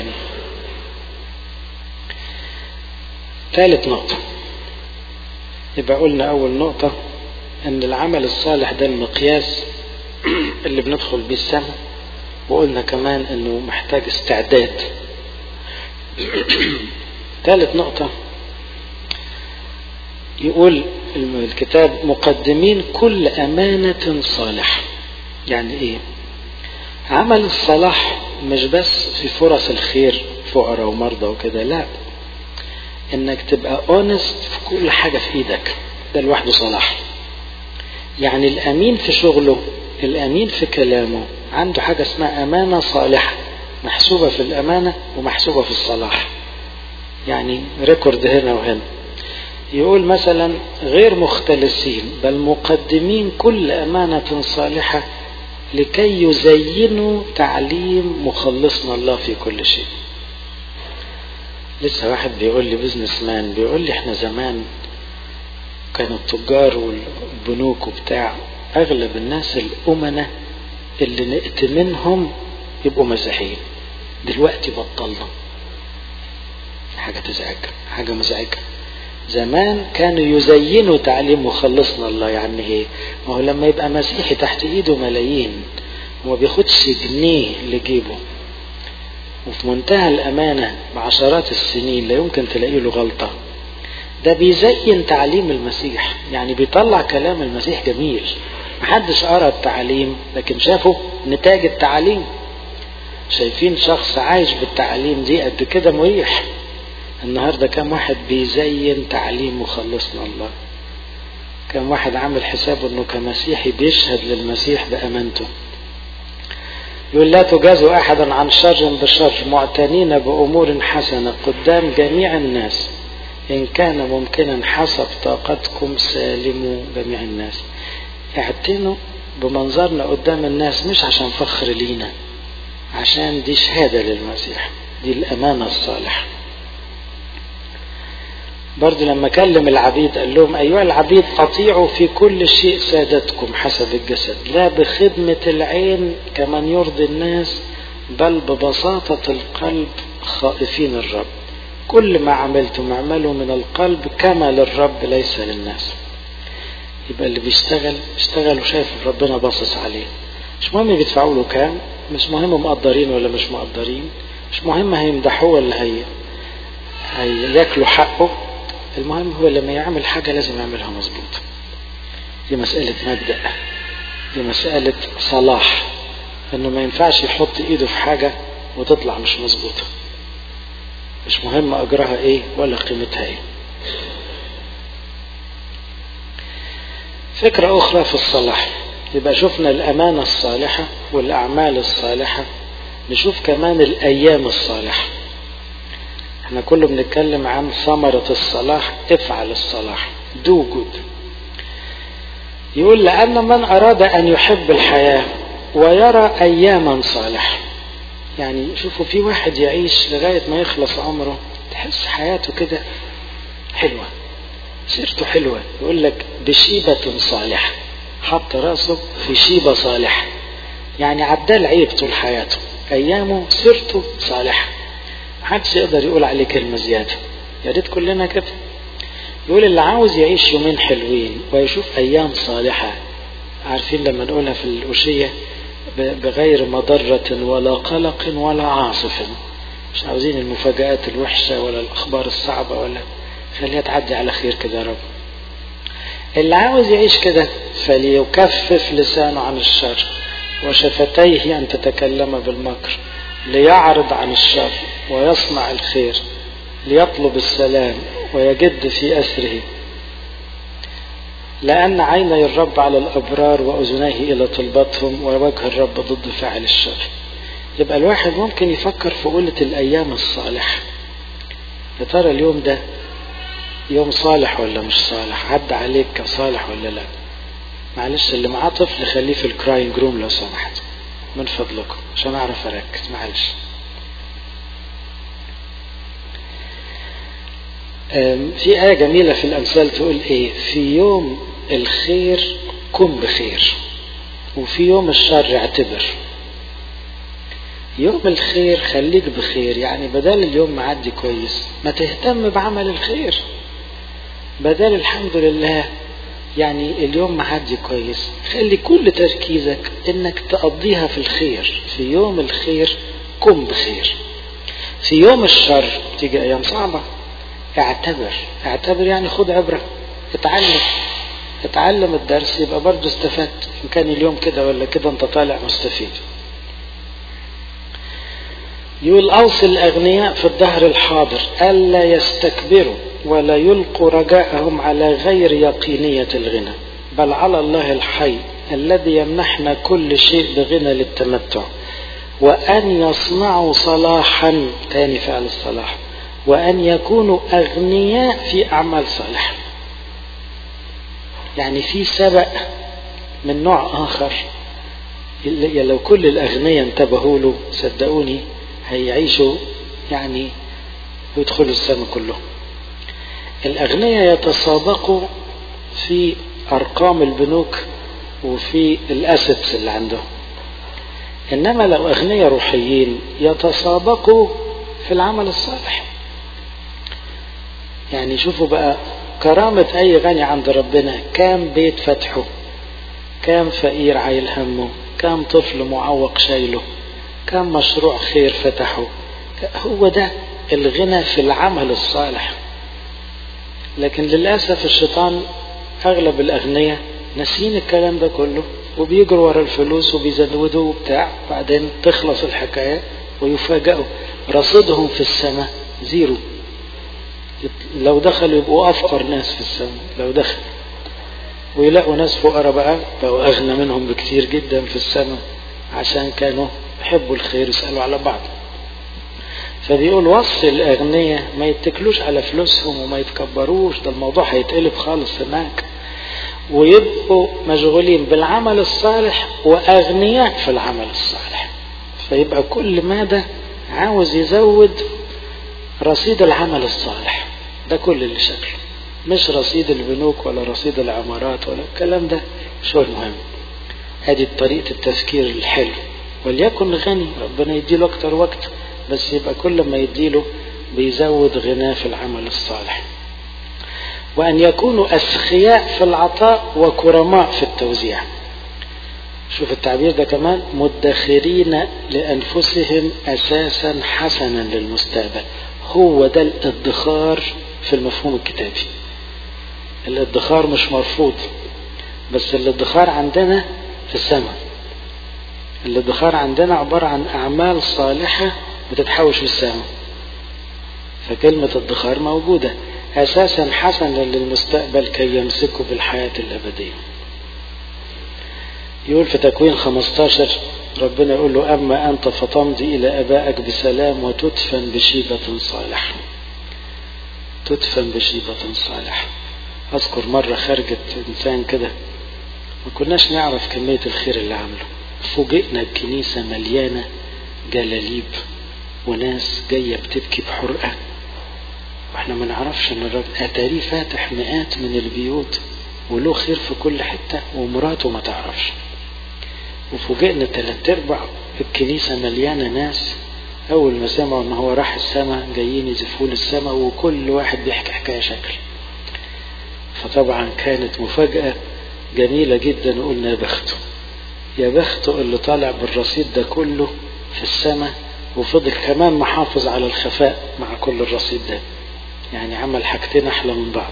ثالث نقطة يبقى قلنا أول نقطة أن العمل الصالح ده المقياس اللي بندخل بيه السماء وقلنا كمان أنه محتاج استعداد ثالث نقطة يقول الكتاب مقدمين كل أمانة صالحة يعني إيه عمل الصلاح مش بس في فرص الخير فقراء ومرضى وكده لا انك تبقى اونست في كل حاجة في ايدك ده لوحده صلاح يعني الامين في شغله الامين في كلامه عنده حاجة اسمها امانة صالحة محسوبة في الامانة ومحسوبة في الصلاح يعني ريكورد هنا وهنا يقول مثلا غير مختلسين بل مقدمين كل امانة صالحة لكي يزينوا تعليم مخلصنا الله في كل شيء لسه واحد بيقول لي بزنس مان بيقول لي احنا زمان كانوا التجار والبنوك وبتاع اغلب الناس الامنة اللي نأتمنهم يبقوا مسيحيين دلوقتي بطلنا حاجة تزعج حاجة مزعجة زمان كانوا يزينوا تعليم مخلصنا الله يعني ايه ما هو لما يبقى مسيحي تحت ايده ملايين وما بياخدش جنيه لجيبه وفي منتهى الأمانة بعشرات السنين لا يمكن تلاقي له غلطة ده بيزين تعليم المسيح يعني بيطلع كلام المسيح جميل محدش قرأ التعليم لكن شافوا نتاج التعليم شايفين شخص عايش بالتعليم دي قد كده مريح النهاردة كم واحد بيزين تعليم مخلصنا الله كم واحد عامل حسابه انه كمسيحي بيشهد للمسيح بأمانته يقول لا تجازوا احدا عن شر بشر معتنين بامور حسنه قدام جميع الناس ان كان ممكنا حسب طاقتكم سالموا جميع الناس اعتنوا بمنظرنا قدام الناس مش عشان فخر لينا عشان دي شهادة للمسيح دي الأمانة الصالحة برضه لما كلم العبيد قال لهم أيها العبيد أطيعوا في كل شيء سادتكم حسب الجسد لا بخدمة العين كمن يرضي الناس بل ببساطة القلب خائفين الرب كل ما عملتم اعملوا من القلب كما للرب ليس للناس يبقى اللي بيشتغل بيشتغل وشايف ربنا باصص عليه مش مهم بيدفعوا له كام مش مهم مقدرين ولا مش مقدرين مش مهم هيمدحوه ولا هي هياكلوا حقه المهم هو لما يعمل حاجة لازم يعملها مظبوط دي مسألة مبدأ دي مسألة صلاح انه ما ينفعش يحط ايده في حاجة وتطلع مش مظبوطة مش مهم اجرها ايه ولا قيمتها ايه فكرة أخرى في الصلاح يبقى شفنا الأمانة الصالحة والأعمال الصالحة نشوف كمان الأيام الصالحة احنا كله بنتكلم عن ثمرة الصلاح افعل الصلاح do good يقول لأن من أراد أن يحب الحياة ويرى أياما صالحة يعني شوفوا في واحد يعيش لغاية ما يخلص عمره تحس حياته كده حلوة سيرته حلوة يقول لك بشيبة صالحة حط راسه في شيبة صالحة يعني عدال عيب طول حياته أيامه سيرته صالحة محدش يقدر يقول عليه كلمة زيادة يا ريت كلنا كده يقول اللي عاوز يعيش يومين حلوين ويشوف أيام صالحة عارفين لما نقولها في الأشية بغير مضرة ولا قلق ولا عاصف مش عاوزين المفاجآت الوحشة ولا الأخبار الصعبة ولا خليها تعدي على خير كده يا رب اللي عاوز يعيش كده فليكفف لسانه عن الشر وشفتيه أن تتكلم بالمكر ليعرض عن الشر ويصنع الخير ليطلب السلام ويجد في أسره لأن عيني الرب على الأبرار وأذنيه إلى طلبتهم ووجه الرب ضد فاعل الشر يبقى الواحد ممكن يفكر في قولة الأيام الصالحة يا ترى اليوم ده يوم صالح ولا مش صالح عدى عليك كصالح ولا لا معلش اللي معاه طفل خليه في الكراينج روم لو سمحت من فضلكم عشان اعرف اركز معلش في آية جميلة في الأمثال تقول إيه في يوم الخير كن بخير وفي يوم الشر اعتبر يوم الخير خليك بخير يعني بدل اليوم معدي كويس ما تهتم بعمل الخير بدل الحمد لله يعني اليوم معدي كويس خلي كل تركيزك انك تقضيها في الخير في يوم الخير كن بخير في يوم الشر تيجي ايام صعبة اعتبر اعتبر يعني خد عبرة اتعلم اتعلم الدرس يبقى برضه استفدت ان كان اليوم كده ولا كده انت طالع مستفيد يقول أوصي الأغنياء في الدهر الحاضر ألا يستكبروا ولا يلقوا رجاءهم على غير يقينية الغنى بل على الله الحي الذي يمنحنا كل شيء بغنى للتمتع وأن يصنعوا صلاحا تاني فعل الصلاح وأن يكونوا أغنياء في أعمال صالحة يعني في سبق من نوع آخر لو كل الأغنياء انتبهوا له صدقوني هيعيشوا يعني ويدخلوا السماء كلهم الأغنياء يتسابقوا في أرقام البنوك وفي الأسبس اللي عندهم إنما لو أغنياء روحيين يتسابقوا في العمل الصالح يعني شوفوا بقى كرامة أي غني عند ربنا كام بيت فتحه كام فقير عايل همه كام طفل معوق شايله كم مشروع خير فتحه هو ده الغنى في العمل الصالح لكن للأسف الشيطان أغلب الأغنياء ناسين الكلام ده كله وبيجروا ورا الفلوس وبيزودوا وبتاع بعدين تخلص الحكاية ويفاجئوا رصيدهم في السماء زيرو لو دخلوا يبقوا أفقر ناس في السماء لو دخل ويلاقوا ناس فقراء بقى بقوا أغنى منهم بكتير جدا في السماء عشان كانوا يحبوا الخير يسألوا على بعض فبيقول وصي الأغنياء ما يتكلوش على فلوسهم وما يتكبروش ده الموضوع هيتقلب خالص هناك ويبقوا مشغولين بالعمل الصالح وأغنياء في العمل الصالح فيبقى كل ماذا عاوز يزود رصيد العمل الصالح ده كل اللي شكله مش رصيد البنوك ولا رصيد العمارات ولا الكلام ده مش هو المهم ادي طريقة التفكير الحلو وليكن غني ربنا يديله اكتر وقت بس يبقى كل ما يديله بيزود غناه في العمل الصالح وأن يكونوا أسخياء في العطاء وكرماء في التوزيع شوف التعبير ده كمان مدخرين لأنفسهم أساسا حسنا للمستقبل هو ده الادخار في المفهوم الكتابي الادخار مش مرفوض بس الادخار عندنا في السماء الادخار عندنا عبارة عن أعمال صالحة بتتحوش في السماء فكلمة الادخار موجودة أساسا حسنا للمستقبل كي يمسكوا بالحياة الأبدية يقول في تكوين 15 ربنا يقول له أما أنت فتمضي إلى أبائك بسلام وتدفن بشيبة صالح تدفن بشيبة صالح أذكر مرة خرجت إنسان كده ما كناش نعرف كمية الخير اللي عمله فوجئنا الكنيسة مليانة جلاليب وناس جاية بتبكي بحرقة واحنا ما نعرفش ان الراجل اتاريه فاتح مئات من البيوت وله خير في كل حتة ومراته ما تعرفش وفوجئنا تلات ارباع الكنيسة مليانة ناس اول ما سمعوا ان هو راح السماء جايين يزفون السماء وكل واحد بيحكي حكاية شكل فطبعا كانت مفاجأة جميلة جدا وقلنا يا بخته يا بخته اللي طالع بالرصيد ده كله في السماء وفضل كمان محافظ على الخفاء مع كل الرصيد ده يعني عمل حاجتين أحلى من بعض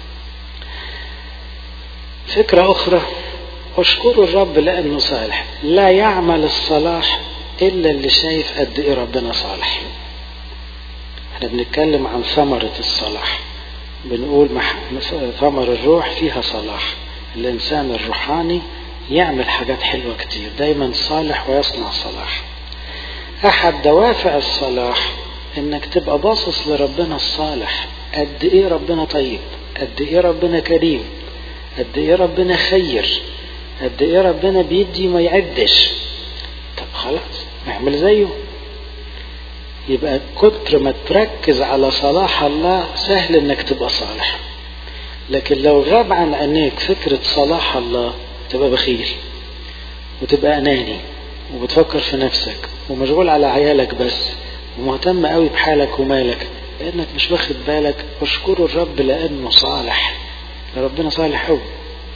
فكرة أخرى اشكروا الرب لأنه صالح لا يعمل الصلاح إلا اللي شايف قد إيه ربنا صالح احنا بنتكلم عن ثمرة الصلاح بنقول ثمر الروح فيها صلاح الإنسان الروحاني يعمل حاجات حلوة كتير دايما صالح ويصنع صلاح أحد دوافع الصلاح إنك تبقى باصص لربنا الصالح قد إيه ربنا طيب قد إيه ربنا كريم قد إيه ربنا خير قد إيه ربنا بيدي ما يعدش طب خلاص نعمل زيه يبقى كتر ما تركز على صلاح الله سهل انك تبقى صالح لكن لو غاب عن عينيك فكرة صلاح الله تبقى بخيل وتبقى أناني وبتفكر في نفسك ومشغول على عيالك بس ومهتم قوي بحالك ومالك لأنك مش واخد بالك اشكروا الرب لأنه صالح ربنا صالح قوي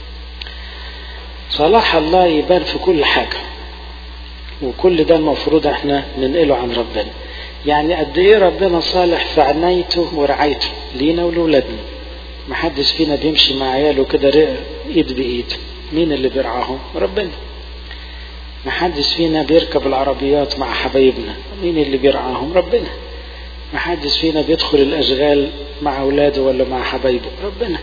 صلاح الله يبان في كل حاجة وكل ده المفروض احنا ننقله عن ربنا يعني قد ايه ربنا صالح في عنايته ورعايته لينا ولولادنا محدش فينا بيمشي مع عياله كده ايد بايد مين اللي بيرعاهم ربنا محدش فينا بيركب العربيات مع حبايبنا مين اللي بيرعاهم ربنا محدش فينا بيدخل الاشغال مع اولاده ولا مع حبايبه ربنا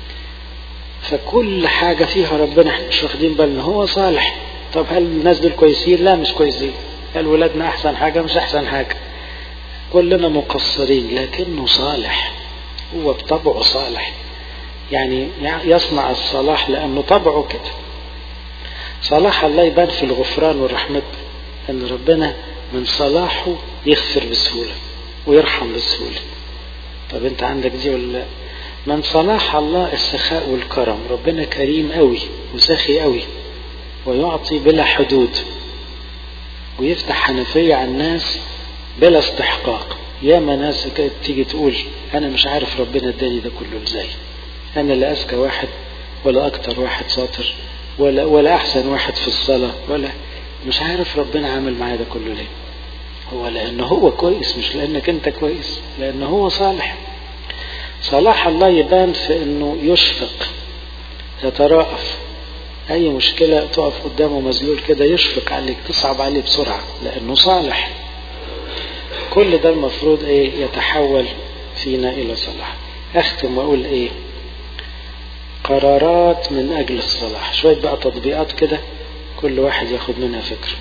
فكل حاجة فيها ربنا احنا مش واخدين بالنا هو صالح طب هل الناس دول كويسين لا مش كويسين هل ولادنا احسن حاجة مش احسن حاجة كلنا مقصرين لكنه صالح هو بطبعه صالح يعني يصنع الصلاح لأنه طبعه كده صلاح الله يبان في الغفران والرحمة أن ربنا من صلاحه يغفر بسهولة ويرحم بسهولة طب أنت عندك دي ولا من صلاح الله السخاء والكرم ربنا كريم قوي وسخي قوي ويعطي بلا حدود ويفتح حنفية على الناس بلا استحقاق ياما ناس تيجي تقول انا مش عارف ربنا اداني ده كله ازاي انا لا اذكى واحد ولا اكتر واحد شاطر ولا ولا احسن واحد في الصلاه ولا مش عارف ربنا عامل معايا ده كله ليه هو لانه هو كويس مش لانك انت كويس لانه هو صالح صلاح الله يبان في انه يشفق يترأف اي مشكله تقف قدامه مذلول كده يشفق عليك تصعب عليه بسرعه لانه صالح كل ده المفروض ايه يتحول فينا الى صلاح اختم واقول ايه قرارات من اجل الصلاح شوية بقى تطبيقات كده كل واحد ياخد منها فكرة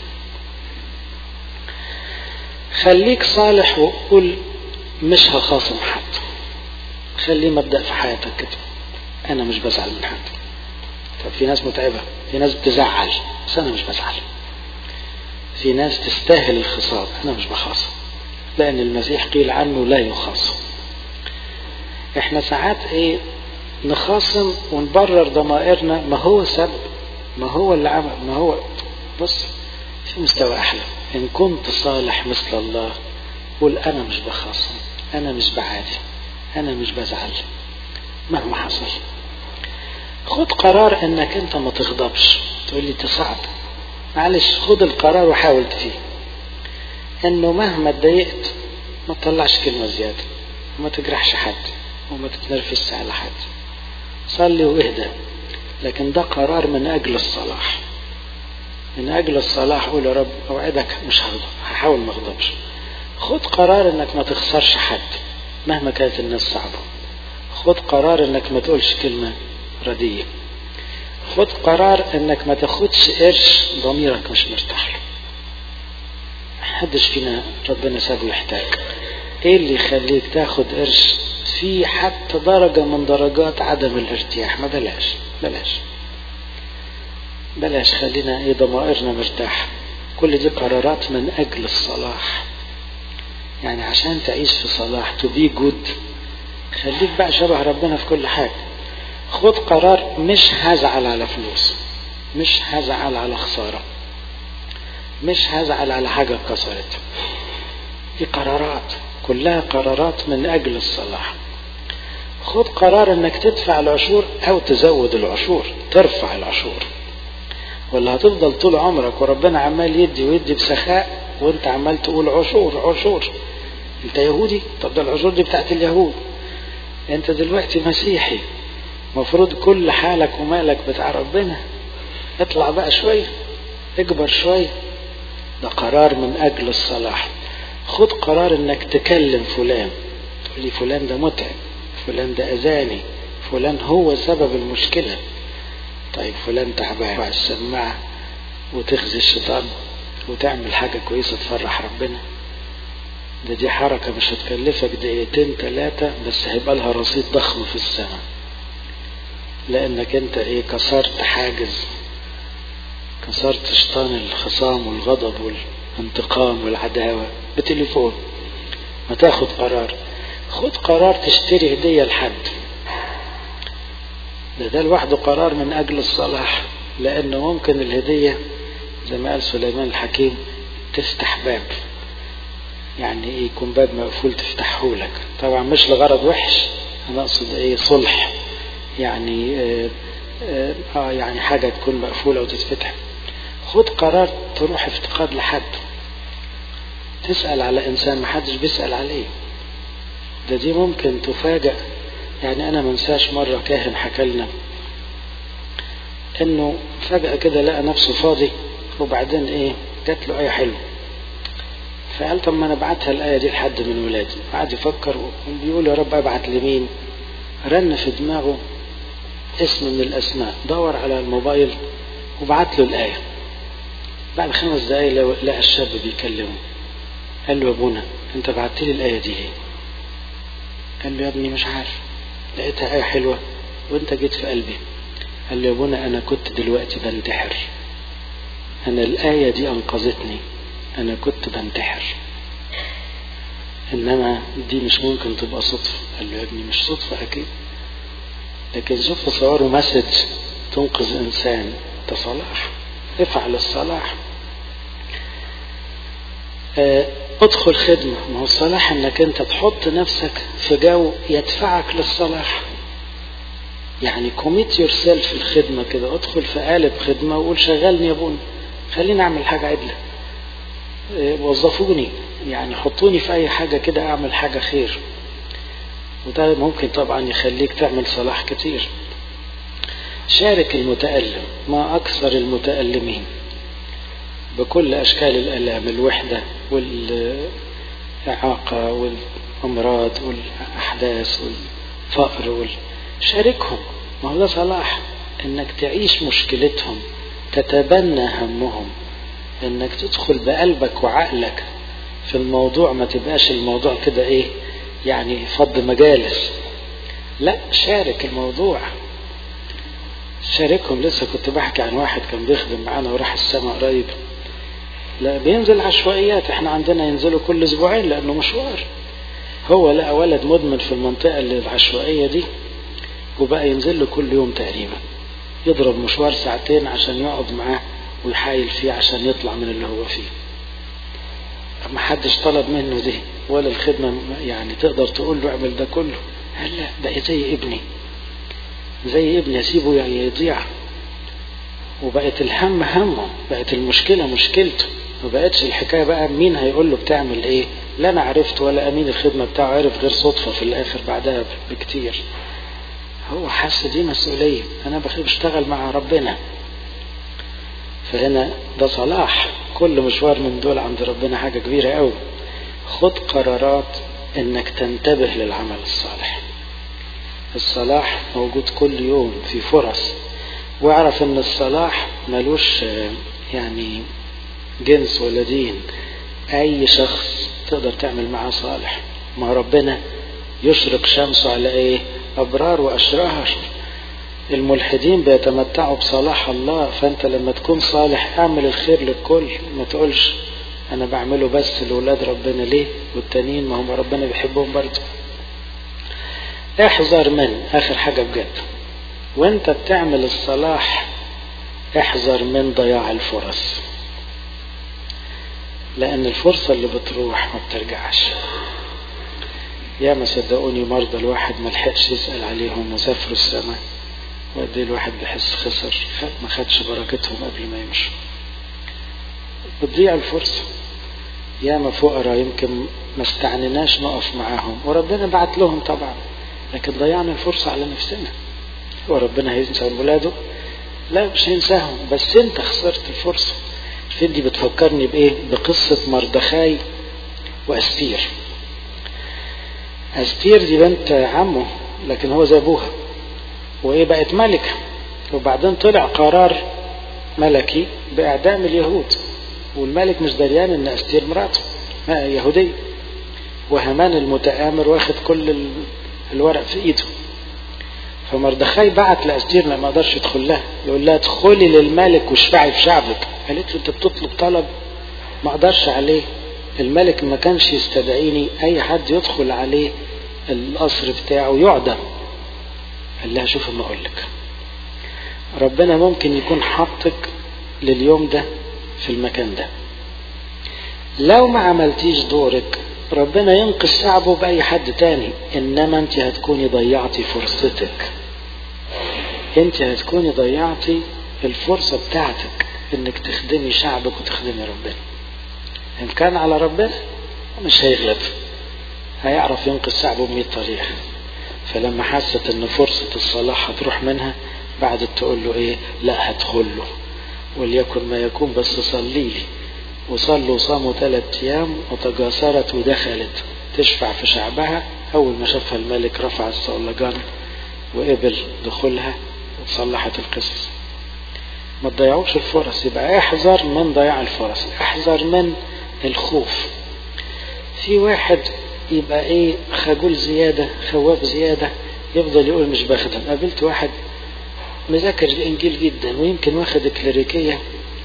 خليك صالح وقول مش هخاصم حد خليه مبدأ في حياتك كده انا مش بزعل من حد طب في ناس متعبة في ناس بتزعل بس انا مش بزعل في ناس تستاهل الخصام انا مش بخاصم لأن المسيح قيل عنه لا يخاصم احنا ساعات ايه نخاصم ونبرر ضمائرنا ما هو سبب ما هو اللي عمل ما هو بص في مستوى احلى ان كنت صالح مثل الله قول انا مش بخاصم انا مش بعادي انا مش بزعل مهما حصل خد قرار انك انت ما تغضبش تقول لي صعب معلش خد القرار وحاول فيه انه مهما اتضايقت ما تطلعش كلمة زيادة وما تجرحش حد وما تتنرفزش على حد صلي واهدى لكن ده قرار من اجل الصلاح من اجل الصلاح قول يا رب اوعدك مش هغضب هحاول ما اغضبش خد قرار انك ما تخسرش حد مهما كانت الناس صعبة خد قرار انك ما تقولش كلمة ردية خد قرار انك ما تاخدش قرش ضميرك مش مرتاح له محدش فينا ربنا سابه يحتاج ايه اللي يخليك تاخد قرش في حتى درجة من درجات عدم الارتياح ما بلاش بلاش بلاش خلينا ايه ضمائرنا مرتاحة كل دي قرارات من اجل الصلاح يعني عشان تعيش في صلاح تو بي جود خليك بقى شبه ربنا في كل حاجة خد قرار مش هزعل على فلوس مش هزعل على خسارة مش هزعل على حاجة اتكسرت دي قرارات كلها قرارات من أجل الصلاح خد قرار انك تدفع العشور او تزود العشور ترفع العشور ولا هتفضل طول عمرك وربنا عمال يدي ويدي بسخاء وانت عمال تقول عشور عشور انت يهودي طب ده العشور دي بتاعت اليهود انت دلوقتي مسيحي مفروض كل حالك ومالك بتاع ربنا اطلع بقى شوية اكبر شوية ده قرار من اجل الصلاح خد قرار انك تكلم فلان تقول لي فلان ده متعب فلان ده اذاني فلان هو سبب المشكلة طيب فلان تعبان على السماعة وتخزي الشيطان وتعمل حاجة كويسة تفرح ربنا ده دي حركة مش هتكلفك دقيقتين ثلاثة بس هيبقى لها رصيد ضخم في السماء لانك انت ايه كسرت حاجز كسرت شيطان الخصام والغضب والانتقام والعداوة بتليفون ما تاخد قرار خد قرار تشتري هدية لحد ده ده لوحده قرار من اجل الصلاح لانه ممكن الهدية زي ما قال سليمان الحكيم تفتح باب يعني ايه يكون باب مقفول تفتحه لك طبعا مش لغرض وحش انا اقصد ايه صلح يعني آه, آه, اه يعني حاجة تكون مقفولة وتتفتح خد قرار تروح افتقاد لحد تسأل على انسان محدش بيسأل عليه ده دي ممكن تفاجأ يعني انا منساش مرة كاهن حكى لنا انه فجأة كده لقى نفسه فاضي وبعدين ايه جات له ايه حلوه فقال طب ما انا ابعتها الايه دي لحد من ولادي قعد يفكر وبيقول يا رب ابعت لمين رن في دماغه اسم من الاسماء دور على الموبايل وبعت له الايه بعد خمس دقايق لقى الشاب بيكلمه قال له يا ابونا انت بعت لي الايه دي ليه قال له يا ابني مش عارف لقيتها ايه حلوه وانت جيت في قلبي قال له يا ابونا انا كنت دلوقتي بنتحر انا الايه دي انقذتني انا كنت بنتحر انما دي مش ممكن تبقى صدفة قال له يا ابني مش صدفة اكيد لكن شوف تصوروا مسج تنقذ انسان ده صلاح افعل الصلاح اه ادخل خدمة ما هو الصلاح انك انت تحط نفسك في جو يدفعك للصلاح يعني كوميت يور سيلف في الخدمة كده ادخل في قالب خدمة وقول شغلني يا ابونا خليني اعمل حاجة عدلة وظفوني يعني حطوني في اي حاجة كده اعمل حاجة خير وده ممكن طبعا يخليك تعمل صلاح كتير شارك المتألم ما اكثر المتألمين بكل اشكال الالام الوحدة والاعاقة والامراض والاحداث والفقر وال... شاركهم ما هو ده صلاح انك تعيش مشكلتهم تتبنى همهم انك تدخل بقلبك وعقلك في الموضوع ما تبقاش الموضوع كده ايه يعني فض مجالس لا شارك الموضوع شاركهم لسه كنت بحكي عن واحد كان بيخدم معانا وراح السماء قريب لا بينزل عشوائيات احنا عندنا ينزلوا كل اسبوعين لانه مشوار هو لقى ولد مدمن في المنطقة اللي العشوائية دي وبقى ينزل له كل يوم تقريبا يضرب مشوار ساعتين عشان يقعد معاه ويحايل فيه عشان يطلع من اللي هو فيه ما حدش طلب منه دي ولا الخدمة يعني تقدر تقول له اعمل ده كله قال لا بقى زي ابني زي ابني اسيبه يعني يضيع وبقت الهم همه بقت المشكلة مشكلته ما بقتش الحكاية بقى مين هيقول له بتعمل ايه لا انا عرفت ولا امين الخدمة بتاعه عرف غير صدفة في الاخر بعدها بكتير هو حس دي مسؤولية انا بشتغل مع ربنا فهنا ده صلاح كل مشوار من دول عند ربنا حاجة كبيرة قوي خد قرارات انك تنتبه للعمل الصالح الصلاح موجود كل يوم في فرص واعرف ان الصلاح ملوش يعني جنس ولا دين اي شخص تقدر تعمل معاه صالح ما ربنا يشرق شمسه على ايه ابرار واشرار الملحدين بيتمتعوا بصلاح الله فانت لما تكون صالح اعمل الخير للكل ما تقولش انا بعمله بس لولاد ربنا ليه والتانيين ما هم ربنا بيحبهم برضه احذر من اخر حاجة بجد وانت بتعمل الصلاح احذر من ضياع الفرص لان الفرصة اللي بتروح ما بترجعش يا ما صدقوني مرضى الواحد ما لحقش يسأل عليهم وسافروا السماء وقد ايه الواحد بيحس خسر ما خدش بركتهم قبل ما يمشوا بتضيع الفرصة يا ما فقراء يمكن ما استعنناش نقف معاهم وربنا بعت لهم طبعا لكن ضيعنا الفرصة على نفسنا هو ربنا هينسى ولاده لا مش هينساهم بس انت خسرت الفرصة الفيلم دي بتفكرني بايه بقصة مردخاي واستير استير دي بنت عمه لكن هو زي ابوها وايه بقت ملكة وبعدين طلع قرار ملكي باعدام اليهود والملك مش دريان ان استير مراته يهودية وهمان المتآمر واخد كل الورق في ايده فمردخاي بعت لاستير ما قدرش يدخل لها يقول لها ادخلي للملك واشفعي في شعبك قالت له انت بتطلب طلب ما اقدرش عليه الملك ما كانش يستدعيني اي حد يدخل عليه القصر بتاعه يعدم قال لها شوف ما اقول لك ربنا ممكن يكون حاطك لليوم ده في المكان ده لو ما عملتيش دورك ربنا ينقذ شعبه بأي حد تاني إنما أنت هتكوني ضيعتي فرصتك أنت هتكوني ضيعتي الفرصة بتاعتك إنك تخدمي شعبك وتخدمي ربنا إن كان على ربنا مش هيغلب هيعرف ينقذ شعبه بمية طريقة فلما حست إن فرصة الصلاح هتروح منها بعدت تقول له إيه لا هدخل له وليكن ما يكون بس صلي لي وصلوا وصاموا ثلاث أيام وتجاسرت ودخلت تشفع في شعبها أول ما شافها الملك رفع الصولجان وقبل دخولها وتصلحت القصص ما تضيعوش الفرص يبقى احذر من ضياع الفرص احذر من الخوف في واحد يبقى ايه خجول زيادة خواف زيادة يفضل يقول مش بخدم قابلت واحد مذاكر الانجيل جدا ويمكن واخد كليريكية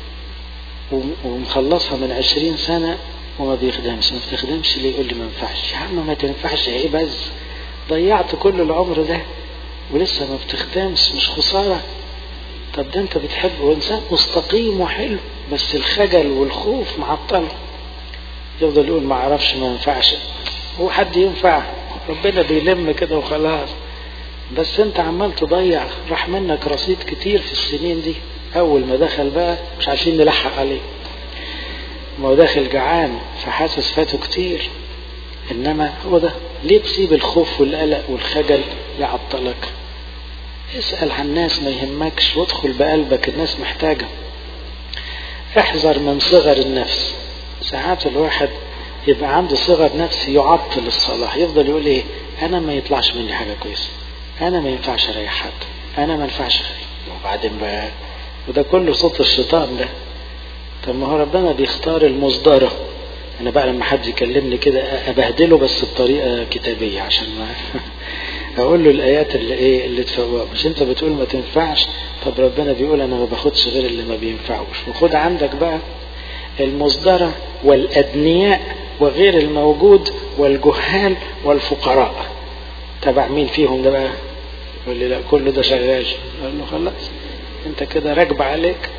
ومخلصها من عشرين سنة وما بيخدمش ما بتخدمش ليه يقول لي ما ينفعش يا عم ما تنفعش ايه بس ضيعت كل العمر ده ولسه ما بتخدمش مش خسارة طب ده انت بتحب وانسان مستقيم وحلو بس الخجل والخوف معطله يفضل يقول ما اعرفش ما ينفعش هو حد ينفع ربنا بيلم كده وخلاص بس انت عمال تضيع راح منك رصيد كتير في السنين دي اول ما دخل بقى مش عارفين نلحق عليه ما هو داخل جعان فحاسس فاته كتير انما هو ده ليه تسيب الخوف والقلق والخجل يعطلك اسأل عن الناس ما يهمكش وادخل بقلبك الناس محتاجة احذر من صغر النفس ساعات الواحد يبقى عنده صغر نفس يعطل الصلاح يفضل يقول ايه انا ما يطلعش مني حاجة كويسة انا ما ينفعش اريح حد انا ما ينفعش خير وبعدين بقى وده كله صوت الشيطان ده طب ما هو ربنا بيختار المصدرة انا بقى لما حد يكلمني كده ابهدله بس بطريقة كتابية عشان ما اقول له الايات اللي ايه اللي تفوق مش انت بتقول ما تنفعش طب ربنا بيقول انا ما باخدش غير اللي ما بينفعوش وخد عندك بقى المصدرة والادنياء وغير الموجود والجهال والفقراء تبع مين فيهم ده بقى يقول لي لا كله ده شغال اقول له خلاص انت كده راكب عليك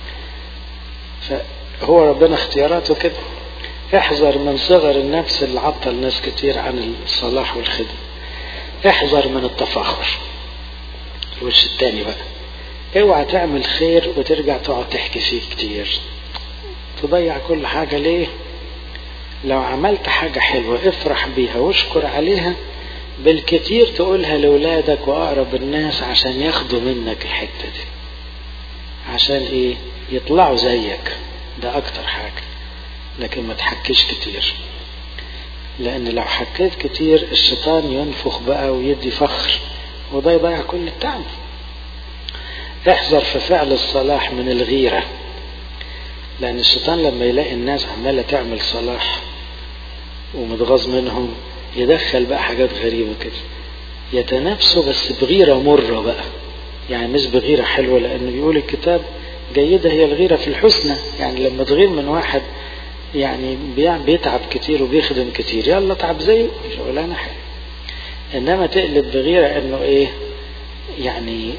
فهو ربنا اختياراته كده احذر من صغر النفس اللي عطل ناس كتير عن الصلاح والخدمة احذر من التفاخر الوش التاني بقى اوعى تعمل خير وترجع تقعد تحكي فيه كتير تضيع كل حاجة ليه لو عملت حاجة حلوة افرح بيها واشكر عليها بالكتير تقولها لولادك وأقرب الناس عشان ياخدوا منك الحتة دي عشان ايه يطلعوا زيك ده اكتر حاجة لكن ما تحكيش كتير لان لو حكيت كتير الشيطان ينفخ بقى ويدي فخر وده يضيع كل التعب احذر في فعل الصلاح من الغيرة لأن الشيطان لما يلاقي الناس عمالة تعمل صلاح ومتغاظ منهم يدخل بقى حاجات غريبة كده يتنافسوا بس بغيرة مرة بقى يعني مش بغيرة حلوة لأنه بيقول الكتاب جيدة هي الغيرة في الحسنى يعني لما تغير من واحد يعني بيتعب كتير وبيخدم كتير يلا تعب زيه شغلانة حلوة إنما تقلب بغيرة إنه إيه يعني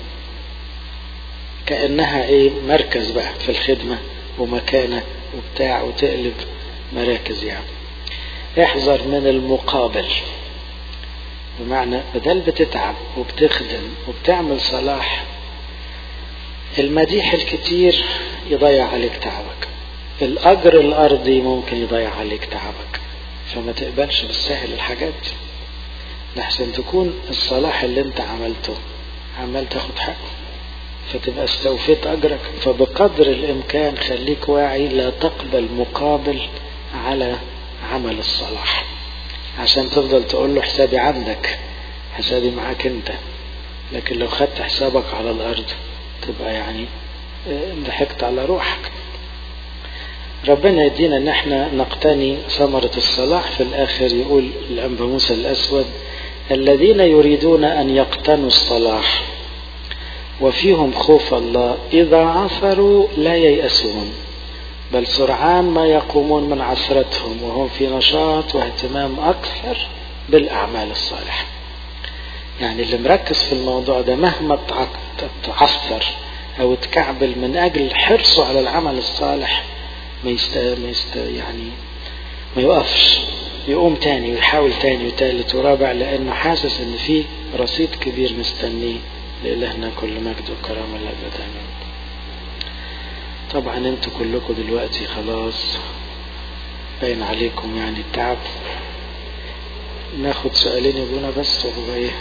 كأنها إيه مركز بقى في الخدمة ومكانة وبتاع وتقلب مراكز يعني احذر من المقابل بمعنى بدل بتتعب وبتخدم وبتعمل صلاح المديح الكتير يضيع عليك تعبك الأجر الأرضي ممكن يضيع عليك تعبك فما تقبلش بالسهل الحاجات دي لحسن تكون الصلاح اللي انت عملته عمال تاخد حقه فتبقى استوفيت أجرك فبقدر الإمكان خليك واعي لا تقبل مقابل على عمل الصلاح عشان تفضل تقول له حسابي عندك حسابي معاك انت لكن لو خدت حسابك على الأرض تبقى يعني ضحكت على روحك ربنا يدينا ان احنا نقتني ثمرة الصلاح في الاخر يقول الانبا موسى الاسود الذين يريدون ان يقتنوا الصلاح وفيهم خوف الله اذا عثروا لا ييأسون بل سرعان ما يقومون من عثرتهم وهم في نشاط واهتمام اكثر بالاعمال الصالحة يعني اللي مركز في الموضوع ده مهما تعثر او تكعبل من اجل حرصه على العمل الصالح ما يست... ما يست... يعني ما يوقفش يقوم تاني ويحاول تاني وتالت ورابع لانه حاسس ان في رصيد كبير مستنيه لإلهنا كل مجد وكرامة لأبد آمين طبعا انتوا كلكم دلوقتي خلاص باين عليكم يعني التعب ناخد سؤالين يبونا بس وهو ايه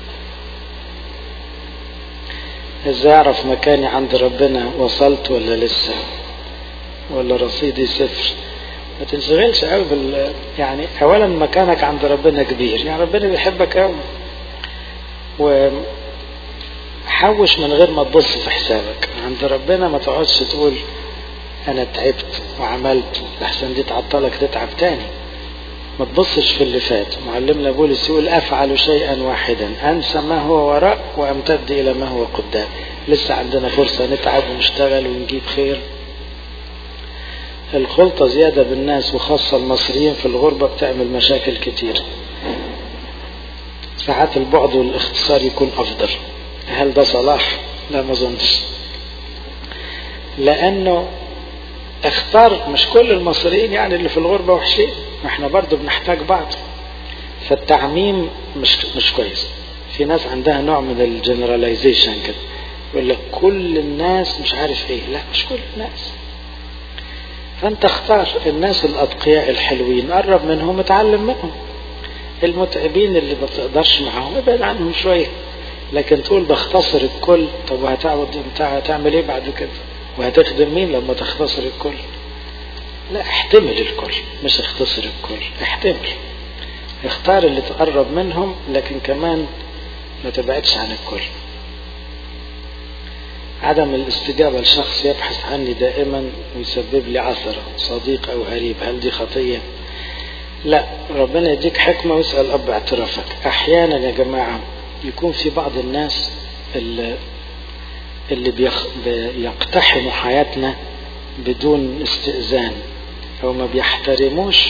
ازاي اعرف مكاني عند ربنا وصلت ولا لسه ولا رصيدي صفر ما تنشغلش قوي بال يعني اولا مكانك عند ربنا كبير يعني ربنا بيحبك قوي وحوش من غير ما تبص في حسابك عند ربنا ما تقعدش تقول انا تعبت وعملت لحسن دي تعطلك تتعب تاني ما تبصش في اللي فات معلمنا بولس يقول افعل شيئا واحدا انسى ما هو وراء وامتد الى ما هو قدام لسه عندنا فرصة نتعب ونشتغل ونجيب خير الخلطة زيادة بالناس وخاصة المصريين في الغربة بتعمل مشاكل كتير ساعات البعد والاختصار يكون أفضل هل ده صلاح؟ لا ما اظنش لأنه اختار مش كل المصريين يعني اللي في الغربة وحشين ما احنا برضو بنحتاج بعض فالتعميم مش مش كويس في ناس عندها نوع من الجنراليزيشن كده يقول لك كل الناس مش عارف ايه لا مش كل الناس فانت اختار الناس الاتقياء الحلوين قرب منهم اتعلم منهم المتعبين اللي ما تقدرش معاهم ابعد عنهم شويه لكن تقول بختصر الكل طب وهتعود هتعمل ايه بعد كده وهتخدم مين لما تختصر الكل لا احتمل الكل مش اختصر الكل احتمل اختار اللي تقرب منهم لكن كمان ما تبعدش عن الكل عدم الاستجابة لشخص يبحث عني دائما ويسبب لي عثرة صديق أو قريب هل دي خطية لا ربنا يديك حكمة ويسأل أب اعترافك أحيانا يا جماعة يكون في بعض الناس اللي, اللي بيخ... بيقتحموا حياتنا بدون استئذان أو ما بيحترموش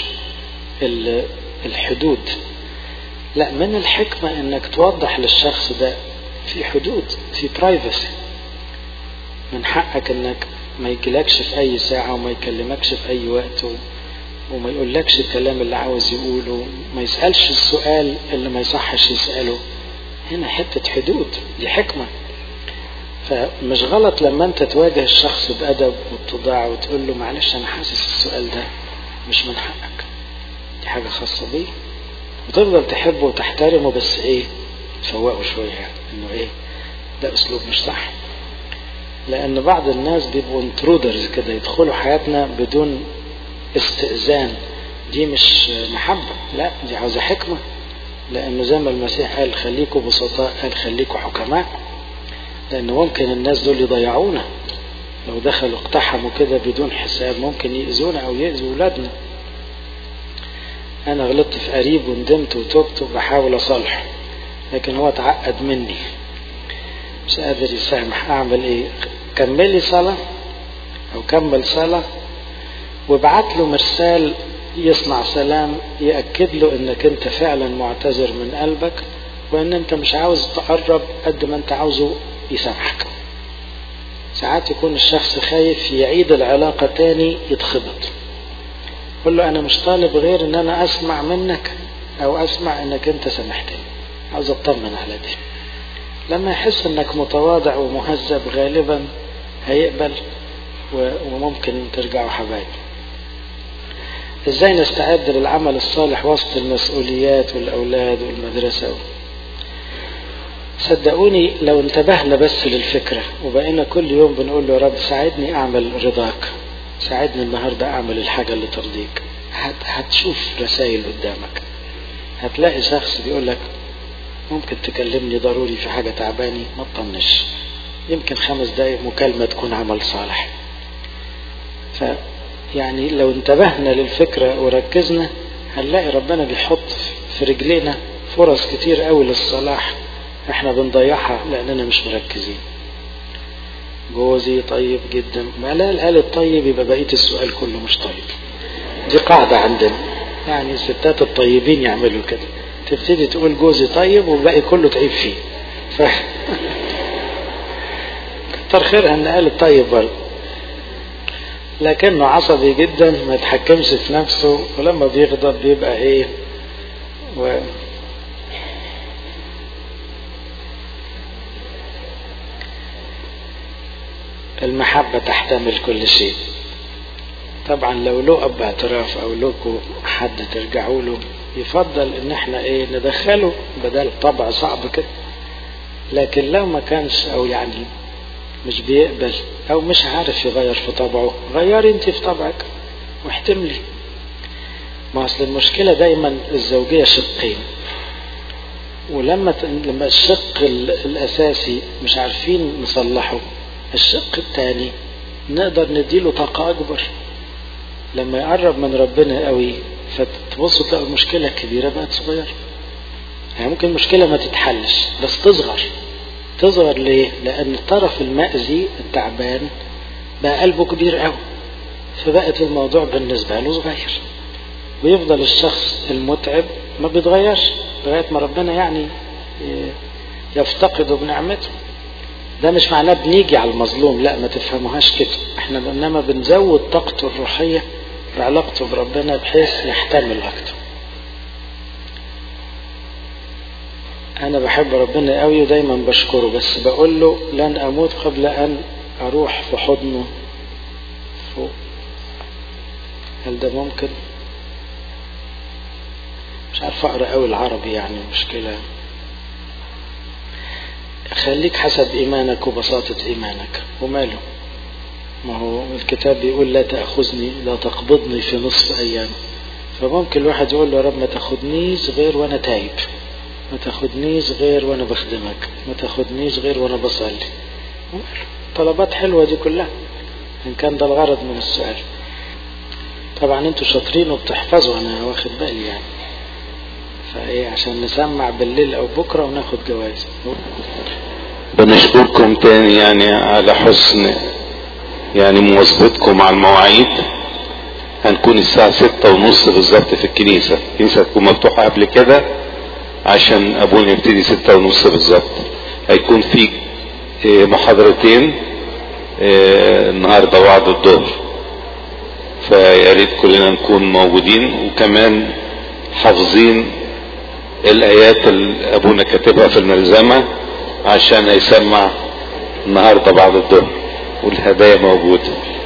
الحدود لا من الحكمة انك توضح للشخص ده في حدود في برايفسي من حقك انك ما يجيلكش في اي ساعة وما يكلمكش في اي وقت وما يقولكش الكلام اللي عاوز يقوله ما يسألش السؤال اللي ما يصحش يسأله هنا حتة حدود دي حكمة فمش غلط لما انت تواجه الشخص بأدب واتضاع وتقول له معلش انا حاسس السؤال ده مش من حقك دي حاجة خاصة بيه وتفضل تحبه وتحترمه بس ايه تفوقه شوية يعني انه ايه ده اسلوب مش صح لان بعض الناس بيبقوا انترودرز كده يدخلوا حياتنا بدون استئذان دي مش محبة لا دي عاوزة حكمة لانه زي ما المسيح قال خليكوا بسطاء قال خليكوا حكماء لأن ممكن الناس دول يضيعونا لو دخلوا اقتحموا كده بدون حساب ممكن يأذونا أو يأذوا ولادنا أنا غلطت في قريب وندمت وتوبت وبحاول أصالحه لكن هو اتعقد مني مش قادر يسامح أعمل إيه كملي صلاة أو كمل صلاة وابعت له مرسال يصنع سلام يأكد له انك انت فعلا معتذر من قلبك وان انت مش عاوز تقرب قد ما انت عاوزه يسامحك ساعات يكون الشخص خايف يعيد العلاقة تاني يتخبط قل له انا مش طالب غير ان انا اسمع منك او اسمع انك انت سامحتني عاوز اطمن على دي لما يحس انك متواضع ومهذب غالبا هيقبل وممكن ترجعوا حبايب ازاي نستعد للعمل الصالح وسط المسؤوليات والاولاد والمدرسه صدقوني لو انتبهنا بس للفكره وبقينا كل يوم بنقول له يا رب ساعدني اعمل رضاك ساعدني النهارده اعمل الحاجه اللي ترضيك هتشوف رسائل قدامك هتلاقي شخص بيقول لك ممكن تكلمني ضروري في حاجه تعباني ما تطنش يمكن خمس دقايق مكالمه تكون عمل صالح ف يعني لو انتبهنا للفكرة وركزنا هنلاقي ربنا بيحط في رجلينا فرص كتير قوي للصلاح احنا بنضيعها لاننا مش مركزين جوزي طيب جدا ما لا قال الطيب يبقى بقية السؤال كله مش طيب دي قاعدة عندنا يعني الستات الطيبين يعملوا كده تبتدي تقول جوزي طيب والباقي كله تعيب فيه ف كتر خيرها ان قال الطيب برضه لكنه عصبي جدا ما يتحكمش في نفسه ولما بيغضب بيبقى ايه و المحبة تحتمل كل شيء طبعا لو له اب اعتراف او لكم حد ترجعوا له يفضل ان احنا ايه ندخله بدل طبع صعب كده لكن لو ما كانش او يعني مش بيقبل او مش عارف يغير في طبعه غيري انت في طبعك واحتملي ما اصل المشكلة دايما الزوجية شقين ولما لما الشق الاساسي مش عارفين نصلحه الشق الثاني نقدر نديله طاقة اكبر لما يقرب من ربنا قوي فتبصوا تلاقوا المشكلة كبيرة بقت صغيرة يعني ممكن المشكلة ما تتحلش بس تصغر تصغر ليه؟ لأن الطرف المأذي التعبان بقى قلبه كبير قوي فبقت الموضوع بالنسبة له صغير ويفضل الشخص المتعب ما بيتغيرش لغاية ما ربنا يعني يفتقده بنعمته ده مش معناه بنيجي على المظلوم لا ما تفهموهاش كده احنا انما بنزود طاقته الروحية بعلاقته بربنا بحيث يحتمل اكتر انا بحب ربنا قوي ودايما بشكره بس بقول له لن اموت قبل ان اروح في حضنه فوق هل ده ممكن مش عارف اقرا قوي العربي يعني مشكله خليك حسب ايمانك وبساطه ايمانك وماله ما هو الكتاب بيقول لا تاخذني لا تقبضني في نصف ايام فممكن الواحد يقول له يا رب ما تاخدنيش غير وانا تايب ما تاخدنيش غير وانا بخدمك ما تاخدنيش غير وانا بصلي طلبات حلوة دي كلها ان كان ده الغرض من السؤال طبعا انتوا شاطرين وبتحفظوا انا واخد بالي يعني فايه عشان نسمع بالليل او بكرة وناخد جوائز بنشكركم تاني يعني على حسن يعني مواظبتكم على المواعيد هنكون الساعة ستة ونص بالظبط في الكنيسة الكنيسة تكون مفتوحة قبل كده عشان ابونا يبتدي ستة ونص بالظبط هيكون في محاضرتين النهارده بعد الظهر فيا ريت كلنا نكون موجودين وكمان حافظين الايات اللي ابونا كاتبها في الملزمه عشان هيسمع النهارده بعد الظهر والهدايا موجوده